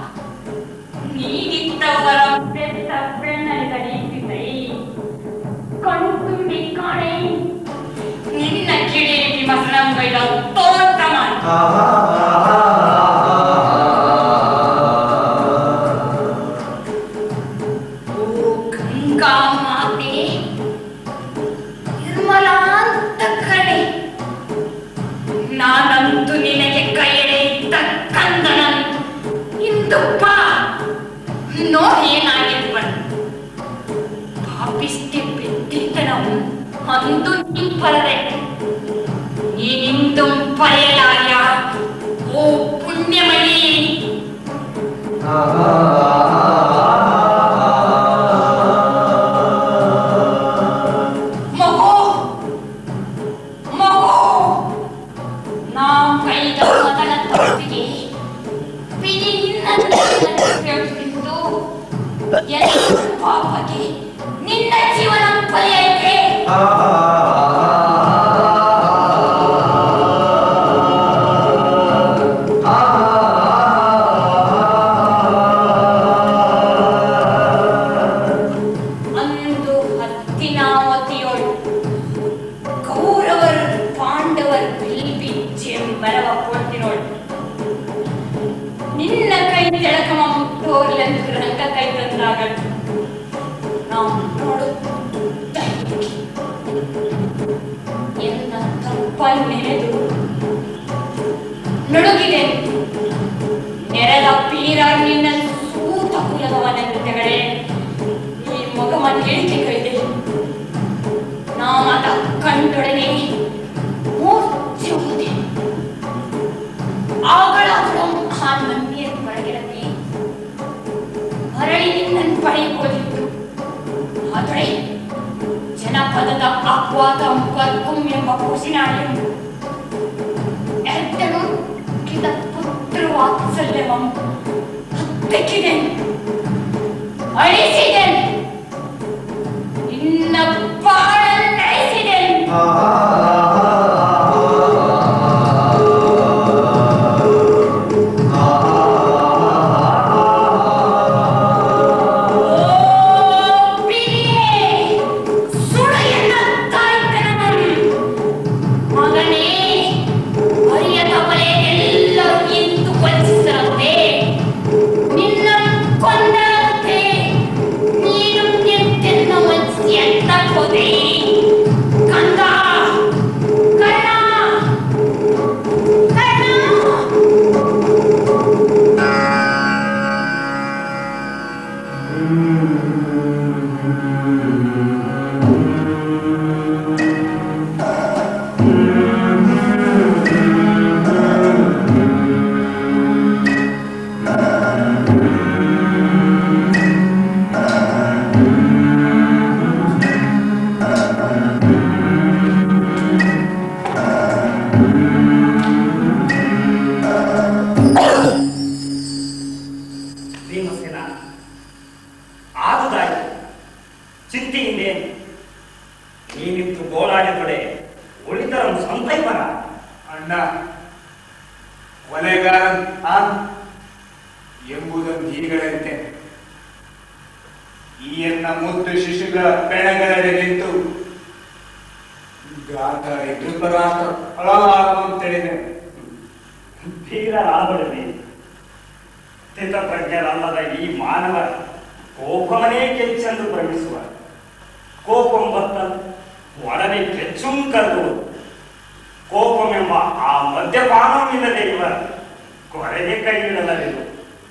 ನೀನಿತ್ತವರ ಬೆತ್ತ ಬೆಣ್ಣಲಿಗಡೀತಿದ್ದೈ ಕಣ್ತುಂಬಿ ಕಾಣೆ ನಿನ್ನ ಕಿಡಿಯಲ್ಲಿ ಮಸಣಂಗೈದ ತೋರ್ತಮ ಓ ಗಂಗಾ ಮಾತೆ ನಿರ್ಮಲಾಂತ ಕಣೆ ನಾನಂತೂ ನಿನಗೆ ಕೈಯಡೆ ಇದ್ದ ಕಂದನನ್ ಇಂದು ಬಾ ನೋಡಿ ಏನಾಗಿರುವ ಪಾಪಿಸ್ತಿ ಬಿದ್ದಿದ್ದನವು ಅಂದು ನಿಂಪರದೆ ನೀನಿಂದು ಪರೆಯಲಾಯ ಓ ಪುಣ್ಯಮಣಿ ಮಗು ಮಗು நாம் ಕೈದ ಮೊದಲ ತಪ್ಪಿಗೆ ಪಿಡಿ ನಿನ್ನನ್ನು ತಿಂದು ಎಲ್ಲ ಪಾಪಗೆ ನಿನ್ನ ಜೀವನ ಬಲಿಯೈತೆ ಅಂದು ಹತ್ತಿನಾವತಿಯೋಳು ಕೌರವರು ಪಾಂಡವರು ಬಿಲ್ಬಿಚ್ಚೆ ಮರವ ಕೊಡ್ತಿನೋಳು ನಿನ್ನ ಕೈ ತೆಳಕಮ ಮುಟ್ಟೋರ್ಲೆಂದು ರಂಗ ಕೈ ತಂದಾಗ ನಾವು ನೋಡು ಎನ್ನ ತಪ್ಪನ್ನು ನೆನೆದು ನಡುಗಿದೆ ನೆರೆದ ಪೀರ ನಿನ್ನ ಸೂತ ಕುಲದವನೆಂತೆಗಳೇ ಈ ಮಗವನ್ನು ಹೇಳಿಕೆ ಕೈದೆ ನಾಮದ ಕಂಡೊಡನೆ ಮೂರ್ಛೆ ಹೋದೆ ಬಳಿ ಹೋಗಿತ್ತು ಆದರೆ ಜನಪದದ ಅಕ್ವಾತ ವರ್ಗಂ ಎಂಬ ಕೂಸಿನಾಡಿಯನ್ನು ಎತ್ತನು ಕಿದ ಪುತ್ರ ವಾತ್ಸಲ್ಯವಂ ಹತ್ತಿಕ್ಕಿದೆನು ಅಳಿಸಿದೆನು ನಿನ್ನ ಬಾಳನ್ನಳಿಸಿದೆನು ಮಗನೇ ಅರಿಯದ ಬಲೆಯೆಲ್ಲರೂ ಇಂದು ವಂಚಿಸರಂತೆ ನಿನ್ನ ಕೊಂದರಂತೆ ನೀನು ಎಂತೆನ್ನ ವಂಚಿಸಿ ಅಂತ ಹೋದೆ ಕಂದ ಕರ್ಣ ಕರ್ಣ ಭೀಮಸೇನ ಆದುದಾಯಿತು ಚಿಂತೆಯಿಂದೇನು ನೀನಿತ್ತು ಗೋಳಾಡಿದೊಡೆ ಉಳಿದರ ಸಂತೈಪನ ಅಣ್ಣ ಕೊಲೆಗಾರನ್ ಆ ಎಂಬುದನ್ನು ಹೀಗಳಂತೆ ಈ ಎನ್ನ ಮುದ್ದು ಶಿಶುಗಳ ಬೆಳಗಡೆ ನಿಂತು ಗಾಂಧಾರಿ ಧೃತರಾಷ್ಟ್ರ ಅಳಲಾಗುವಂತೇಳಿದೆ ಧೀರ ಆಬಡದೆ ಸ್ಥಿತಪ್ರಜ್ಞರಲ್ಲದ ಈ ಮಾನವ ಕೋಪವನೇ ಕೆಚ್ಚೆಂದು ಭ್ರಮಿಸುವ ಕೋಪಂಬತ್ತ ಒಡನೆ ಕೆಚ್ಚುಂ ಕರೆದುವುದು ಕೋಪಮೆಂಬ ಆ ಮದ್ಯಪಾನವಿಲ್ಲದೆ ಇವ ಕೊರೆಗೆ ಕೈ ಇಡಲರಿದು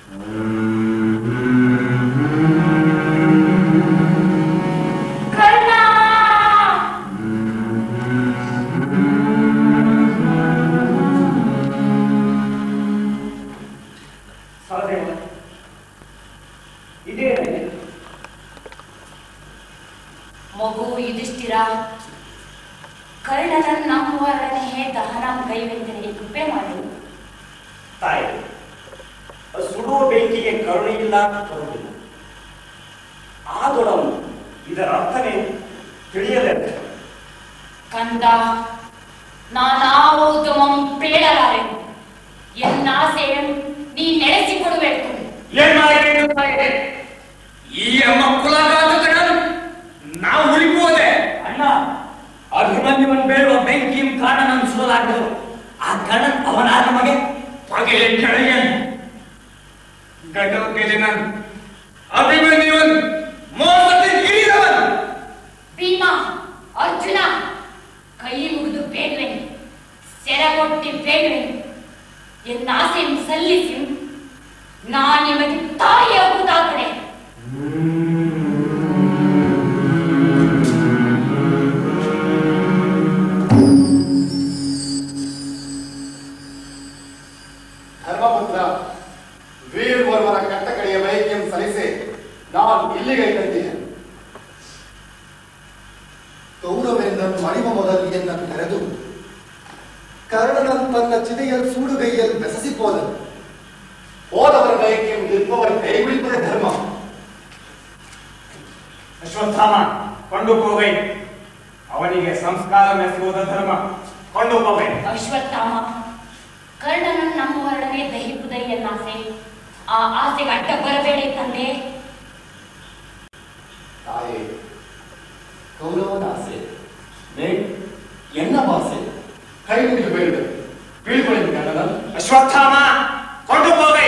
ಕರ್ಣ ಸಹದೇವ ಇದೇನೇ ಮಗು ಯುಧಿಷ್ಠಿರ ಕರ್ಣನ ನಮ್ಮವರನೇ ದಹನ ಕೈವೆಂದರೆ ಕೃಪೆ ಮಾಡಿ ತಾಯಿ ಸುಡುವ ಬೆಂಕಿಗೆ ಕರುಣೆಯಿಲ್ಲ ಕರುಣಿಲ್ಲ ಆದೊಡನು ಇದರ ಅರ್ಥವೇ ತಿಳಿಯಲೇ ಕಂದ ನಾನಾವುದಮಂ ಪೇಳಲಾರೆನು ಎನ್ನಾಸೆಯನ್ನು ನೀ ನಡೆಸಿಕೊಡಬೇಕು ಏನಾಗಬೇಕು ತಾಯಿ? ಈ ಅಮ್ಮ ಕುಲಘಾತಕನನ್ನು ನಾವು ಉಳಿಬೋದೆ ಅಣ್ಣ ಅಭಿಮನ್ಯುವನ್ ಬೇಡುವ ಬೆಂಕಿയും ಕಾರಣನನ್ನು ಸುಡಲಾಗದು ಆ ಕಣ್ಣನ್ ಅವನಾದ ನಮಗೆ ಪಗೆಯ ಕೆಳಗೆನು ಗಡೋಕೆಲಿನನ್ ಅಭಿಮನ್ಯುವನ್ ಮೋಸത്തിൽ ಇಳಿದವನ್ ಭೀಮ ಅರ್ಜುನ ಕೈ ಮುಗಿದು ಬೇಡುವೆನು ಸೆರಗೊಟ್ಟಿ ಬೇಡುವೆನು ಎನ್ನಾಸೆಯನ್ನು ಸಲ್ಲಿಸಿ ನಾ ನಿಮಗೆ ತಾಯಿಯಾಗುವುದಾದರೆ ಧರ್ಮಪುತ್ರ ವೀರವರ್ಮನ ಕಟ್ಟಕಡೆಯ ಬಯಕೆಯನ್ನು ಸಲ್ಲಿಸಿ ನಾನು ಇಲ್ಲಿಗೆ ಇಟ್ಟಿದ್ದೇನೆ ಗೌರವೆಂದ ಮಣಿವ ಮೊದಲಿಗೆನ್ನ ಕರೆದು ಕರ್ಣನನ್ ತನ್ನ ಚಿದೆಯಲ್ ಸೂಡುಗೈಯಲ್ಲಿ ಬೆಸಸಿಪೋದನು ಹೋದವರ ಬಯಕೆಯನ್ನು ನಿಲ್ಪವರ ಕೈಬಿಡಿಪದೇ ಧರ್ಮ ಅಶ್ವತ್ಥಾಮ ಕೊಂಡು ಹೋಗೈ ಅವನಿಗೆ ಸಂಸ್ಕಾರ ಮೆಸುವುದ ಧರ್ಮ ಕೊಂಡು ಹೋಗೈ ಅಶ್ವತ್ಥಾಮ ಕರ್ಣನ ನಮ್ಮವರನೇ ದಹಿಪುದೈ ಎನ್ನಾಸೆ ಆ ಆಸೆಗೆ ಅಡ್ಡ ಬರಬೇಡಿ ತಂದೆ ತಾಯೇ ಕೌರವನ ಆಸೆ ಮೇ ಎನ್ನ ಭಾಸೆ ಕೈ ಮುಗಿದು ಬೇಡಿದೆ ಬೀಳ್ಕೊಳ್ಳಿ ಕನ್ನಡ ಅಶ್ವತ್ಥಾಮ ಕೊಂಡು ಹೋಗೈ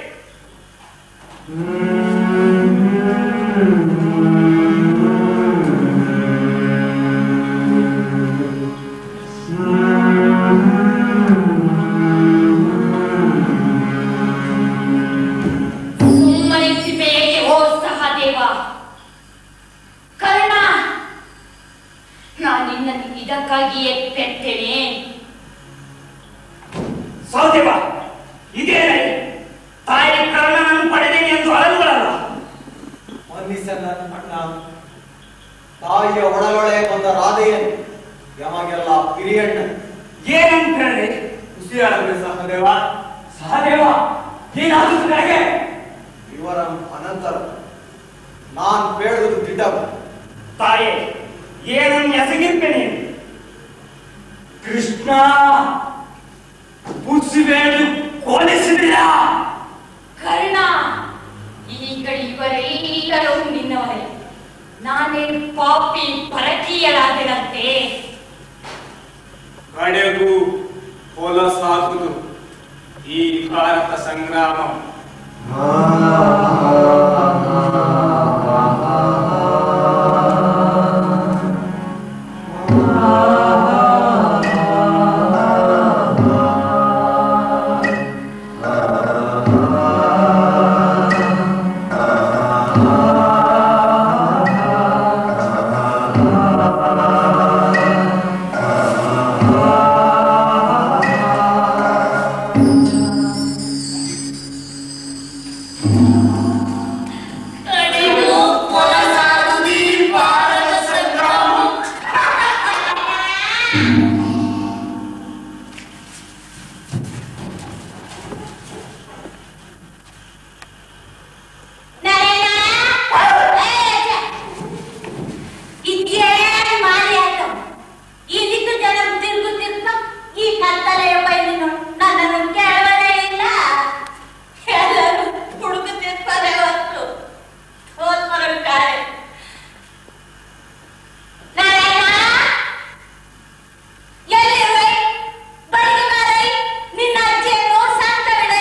ಸುಮ್ಮನಿಸಿಬೇಕೆ ಓ ಸಹದೇವ ಕರ್ಣ ನಾನಿನ್ನನ್ನು ಇದಕ್ಕಾಗಿಯೇ ಪೆಟ್ಟೆನೆ ಸಹದೇವ ತಾಯಿಯ ಒಳಗೊಳೆ ಬಂದ ರಾಧೆಯನ್ ಯಮಗೆಲ್ಲ ಪಿರಿಯಣ್ಣ ಏನಂತ ಹೇಳಿ ಖುಷಿಯಾದ್ರೆ ಸಹದೇವ ಸಹದೇವ ಏನಾದ್ರು ನನಗೆ ವಿವರಂ ಅನಂತರ ನಾನ್ ಬೇಡದು ದಿಡ್ಡವ ತಾಯಿ ಏನನ್ನು ಎಸಗಿರ್ತೆ ನೀನು ಕೃಷ್ಣ ಪುಸಿಬೇಡಿ ಕೊಲಿಸಿದಿರಾ ಕರ್ಣ ಈಗ ಇವರೆಲ್ಲರೂ ನಿನ್ನವರೇ ನಾನೇ ಪಾಪಿ ಪರಕೀಯರಾದಿರಂತೆ ಕಡೆಗೂ ಹೊಲಸಾಗುವುದು ಈ ಭಾರತ ಸಂಗ್ರಾಮ ಕಡೆಗೂ ಕೊಲಸಾಗುವುದೀ ಭಾರತ ಸಂಗ್ರಾಮ ಇದೇನ್ ಮಾರಿ ಆಯ್ತು ಇದಕ್ಕೆ ಜನ ತಿರುಗು ತಿರ್ಗ ಈ ಕತ್ತಲೆಯ ಬೈಲಿನ ನನ್ನನ್ನು ಕೇಳೋದೇ ಇಲ್ಲ ಎಲ್ಲರೂ ಹುಡುಕುತ್ತಿರ್ತಾರೆ ಹೊತ್ತು ಹೋದ್ಮರುತ್ತಾರೆ ನಾರಾಯಣ ಎಲ್ಲಿರುವೆ ಬಳಿಗಾರೈ ನಿನ್ನ ಅಜ್ಜಿಯನ್ನು ಶಾಂತ ಬಿಡೆ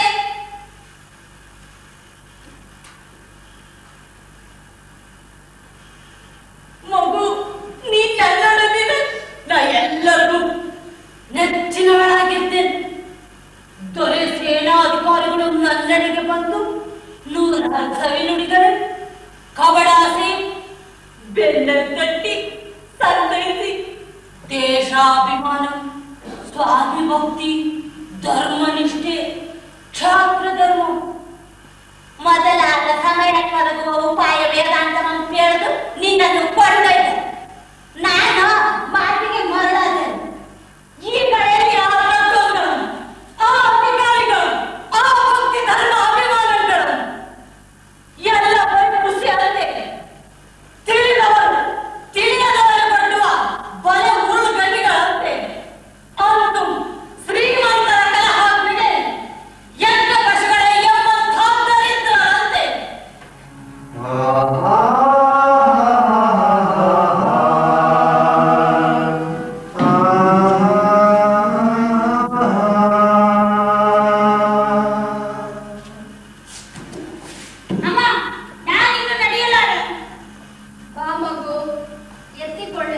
ಮಗು ನೀ ನನ್ನೊಡನಿನ ನಾ ಎಲ್ಲರಿಗೂ ನೆಚ್ಚಿನವಳಾಗಿದ್ದೇನೆ ದೊರೆ ಸೇನಾಧಿಕಾರಿಗಳು ನನ್ನೆಡೆಗೆ ಬಂದು ನೂರಾರು ಸವಿ ನುಡಿದರೆ ಕಬಡಾಸಿ ಬೆನ್ನತ್ತಟ್ಟಿ ಸಂತೈಸಿ ದೇಶಾಭಿಮಾನ ಸ್ವಾಮಿ ಭಕ್ತಿ ಧರ್ಮನಿಷ್ಠೆ ಕ್ಷಾತ್ರ ಧರ್ಮ ಮೊದಲಾದ ಸಮಯ ಕಳೆದುವ ಉಪಾಯ ವೇದಾಂತವನ್ನು ತಿಳಿದು ನಿನ್ನನ್ನು ಕೊಂಡೊಯ್ದೆ ನಾನು ಮಾತಿಗೆ ಮರಳಾದೆ ಈ ಕಡೆಯಲ್ಲಿ ಆ ಗೌರವ ಆ ಅಧಿಕಾರಿಗಳು ಆ ಭಕ್ತಿ ಧರ್ಮ ಅಭಿಮಾನಗಳು ಎಲ್ಲ ಬರೀ ಖುಷಿ ಅಲ್ಲದೆ ತಿಳಿದವರು ತಿಳಿಯದವರು ಕೊಡುವ ಬಲ ಮುಳ್ಳುಗಲ್ಲಿಗಳಂತೆ ಅಂತು ಶ್ರೀಮಂತರ ಕಲಹಾಗ್ನಿಗೆ ಎಂತ ಪಶುಗಳ ಎಂಬಂತಾದರಿಂದರಂತೆ ಅಮ್ಮ ನಾನಿನ್ನು ನಡೆಯಲಾರೆ ಬಾ ಮಗು ಎತ್ತಿಕೊಳ್ಳೆ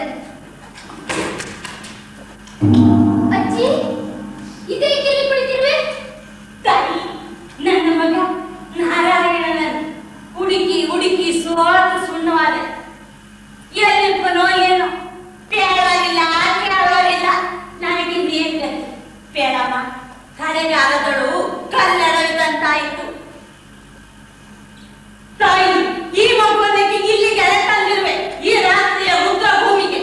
ಅಜ್ಜಿ ಇದೇ ಇಲ್ಲಿ ಕುಳಿತಿರುವೆ ತಾಯಿ ನನ್ನ ಮಗ ನಾರಾಯಣನ ಹುಡುಕಿ ಹುಡುಕಿ ಸೋತು ಸುಣ್ಣವಾದೆ ಎಲ್ಲಿರ್ಬನೋ ಏನೋ ಪೇಳವಾಗಿಲ್ಲ ಕೇಳೋರಿಲ್ಲ ನನಗೆ ನೀರು ಪೇಳಮ್ಮ ಕಡೆಗಾಲದಳು ಕಲ್ಲಡವಿದಂತಾಯಿತು ತಾಯಿ ಈ ಮಗುವನಿಗೆ ಇಲ್ಲಿಗೆ ತಂದಿರುವೆ ಈ ರಾತ್ರಿಯ ಉಗ್ರ ಭೂಮಿಗೆ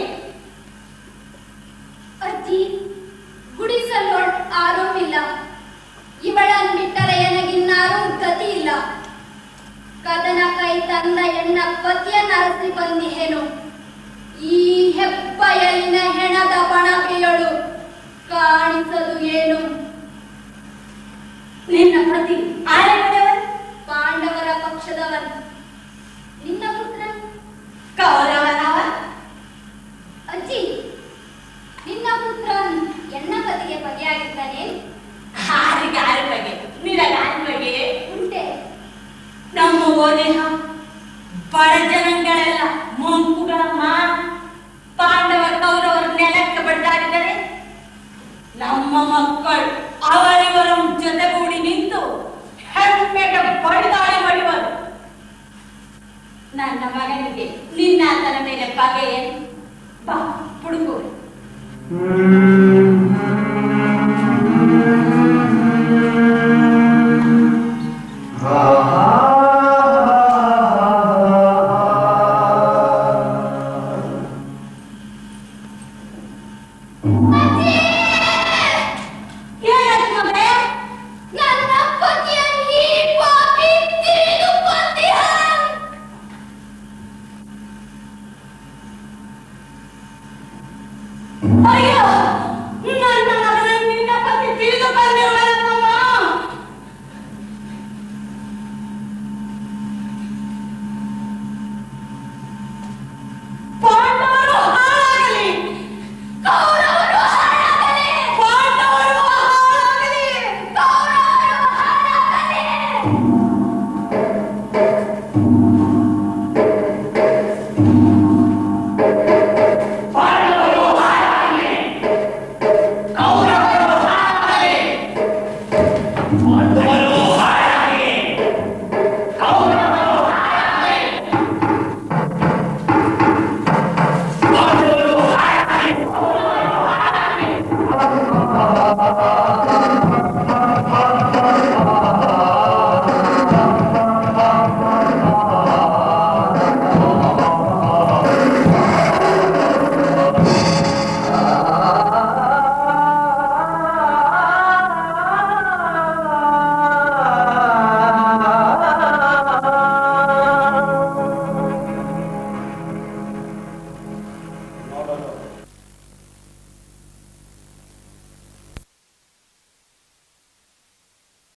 ಅಜ್ಜಿ ಗುಡಿಸಲು ಆರೋಮಿಲ್ಲ ಇವಳನ್ ಬಿಟ್ಟರೆ ನನಗಿನ್ನಾರೂ ಗತಿ ಇಲ್ಲ ಕದನ ಕೈ ತಂದ ಎಣ್ಣ ಪತಿಯ ನರಸಿ ಬಂದಿಹೇನು ಈ ಹೆಬ್ಬಯಲಿನ ಹೆಣದ ಬಣವೆಯಳು ಕಾಣಿಸದು ಏನು ನಿನ್ನ ಪತಿ ಆರೆಗಡವ ಪಾಂಡವರ ಪಕ್ಷದವನ್ ನಿನ್ನ ಪುತ್ರ ಕೌರವನವ ಅಜ್ಜಿ ನಿನ್ನ ಪುತ್ರ ಎನ್ನ ಪತಿಗೆ ಬಗೆಯಾಗಿದ್ದಾನೆ ಆರಿಗೆ ಆರು ಬಗೆ ನಿನಗೆ ಆರು ಬಗೆ ಉಂಟೆ ನಮ್ಮ ಓದೇಹ ಬಡ ಜನಗಳೆಲ್ಲ ಮಂಕುಗಳ ಮಾ ಪಾಂಡವ ಕೌರವರು ನೆಲಕ್ಕೆ ಬಡ್ಡಾಡಿದರೆ ನಮ್ಮ ಮಕ್ಕಳು ಅವರಿವರ ಜೊತೆಗೂಡಿ ನಿಂತು ಹೆಮ್ಮೆಗೆ ಬಡಿದಾಳಿ ಮಾಡುವರು ನನ್ನ ಮಗನಿಗೆ ನಿನ್ನಾತನ ಮೇಲೆ ಬಗೆ ಏನು ಬಾ ಹುಡುಕು ಹ್ಮ್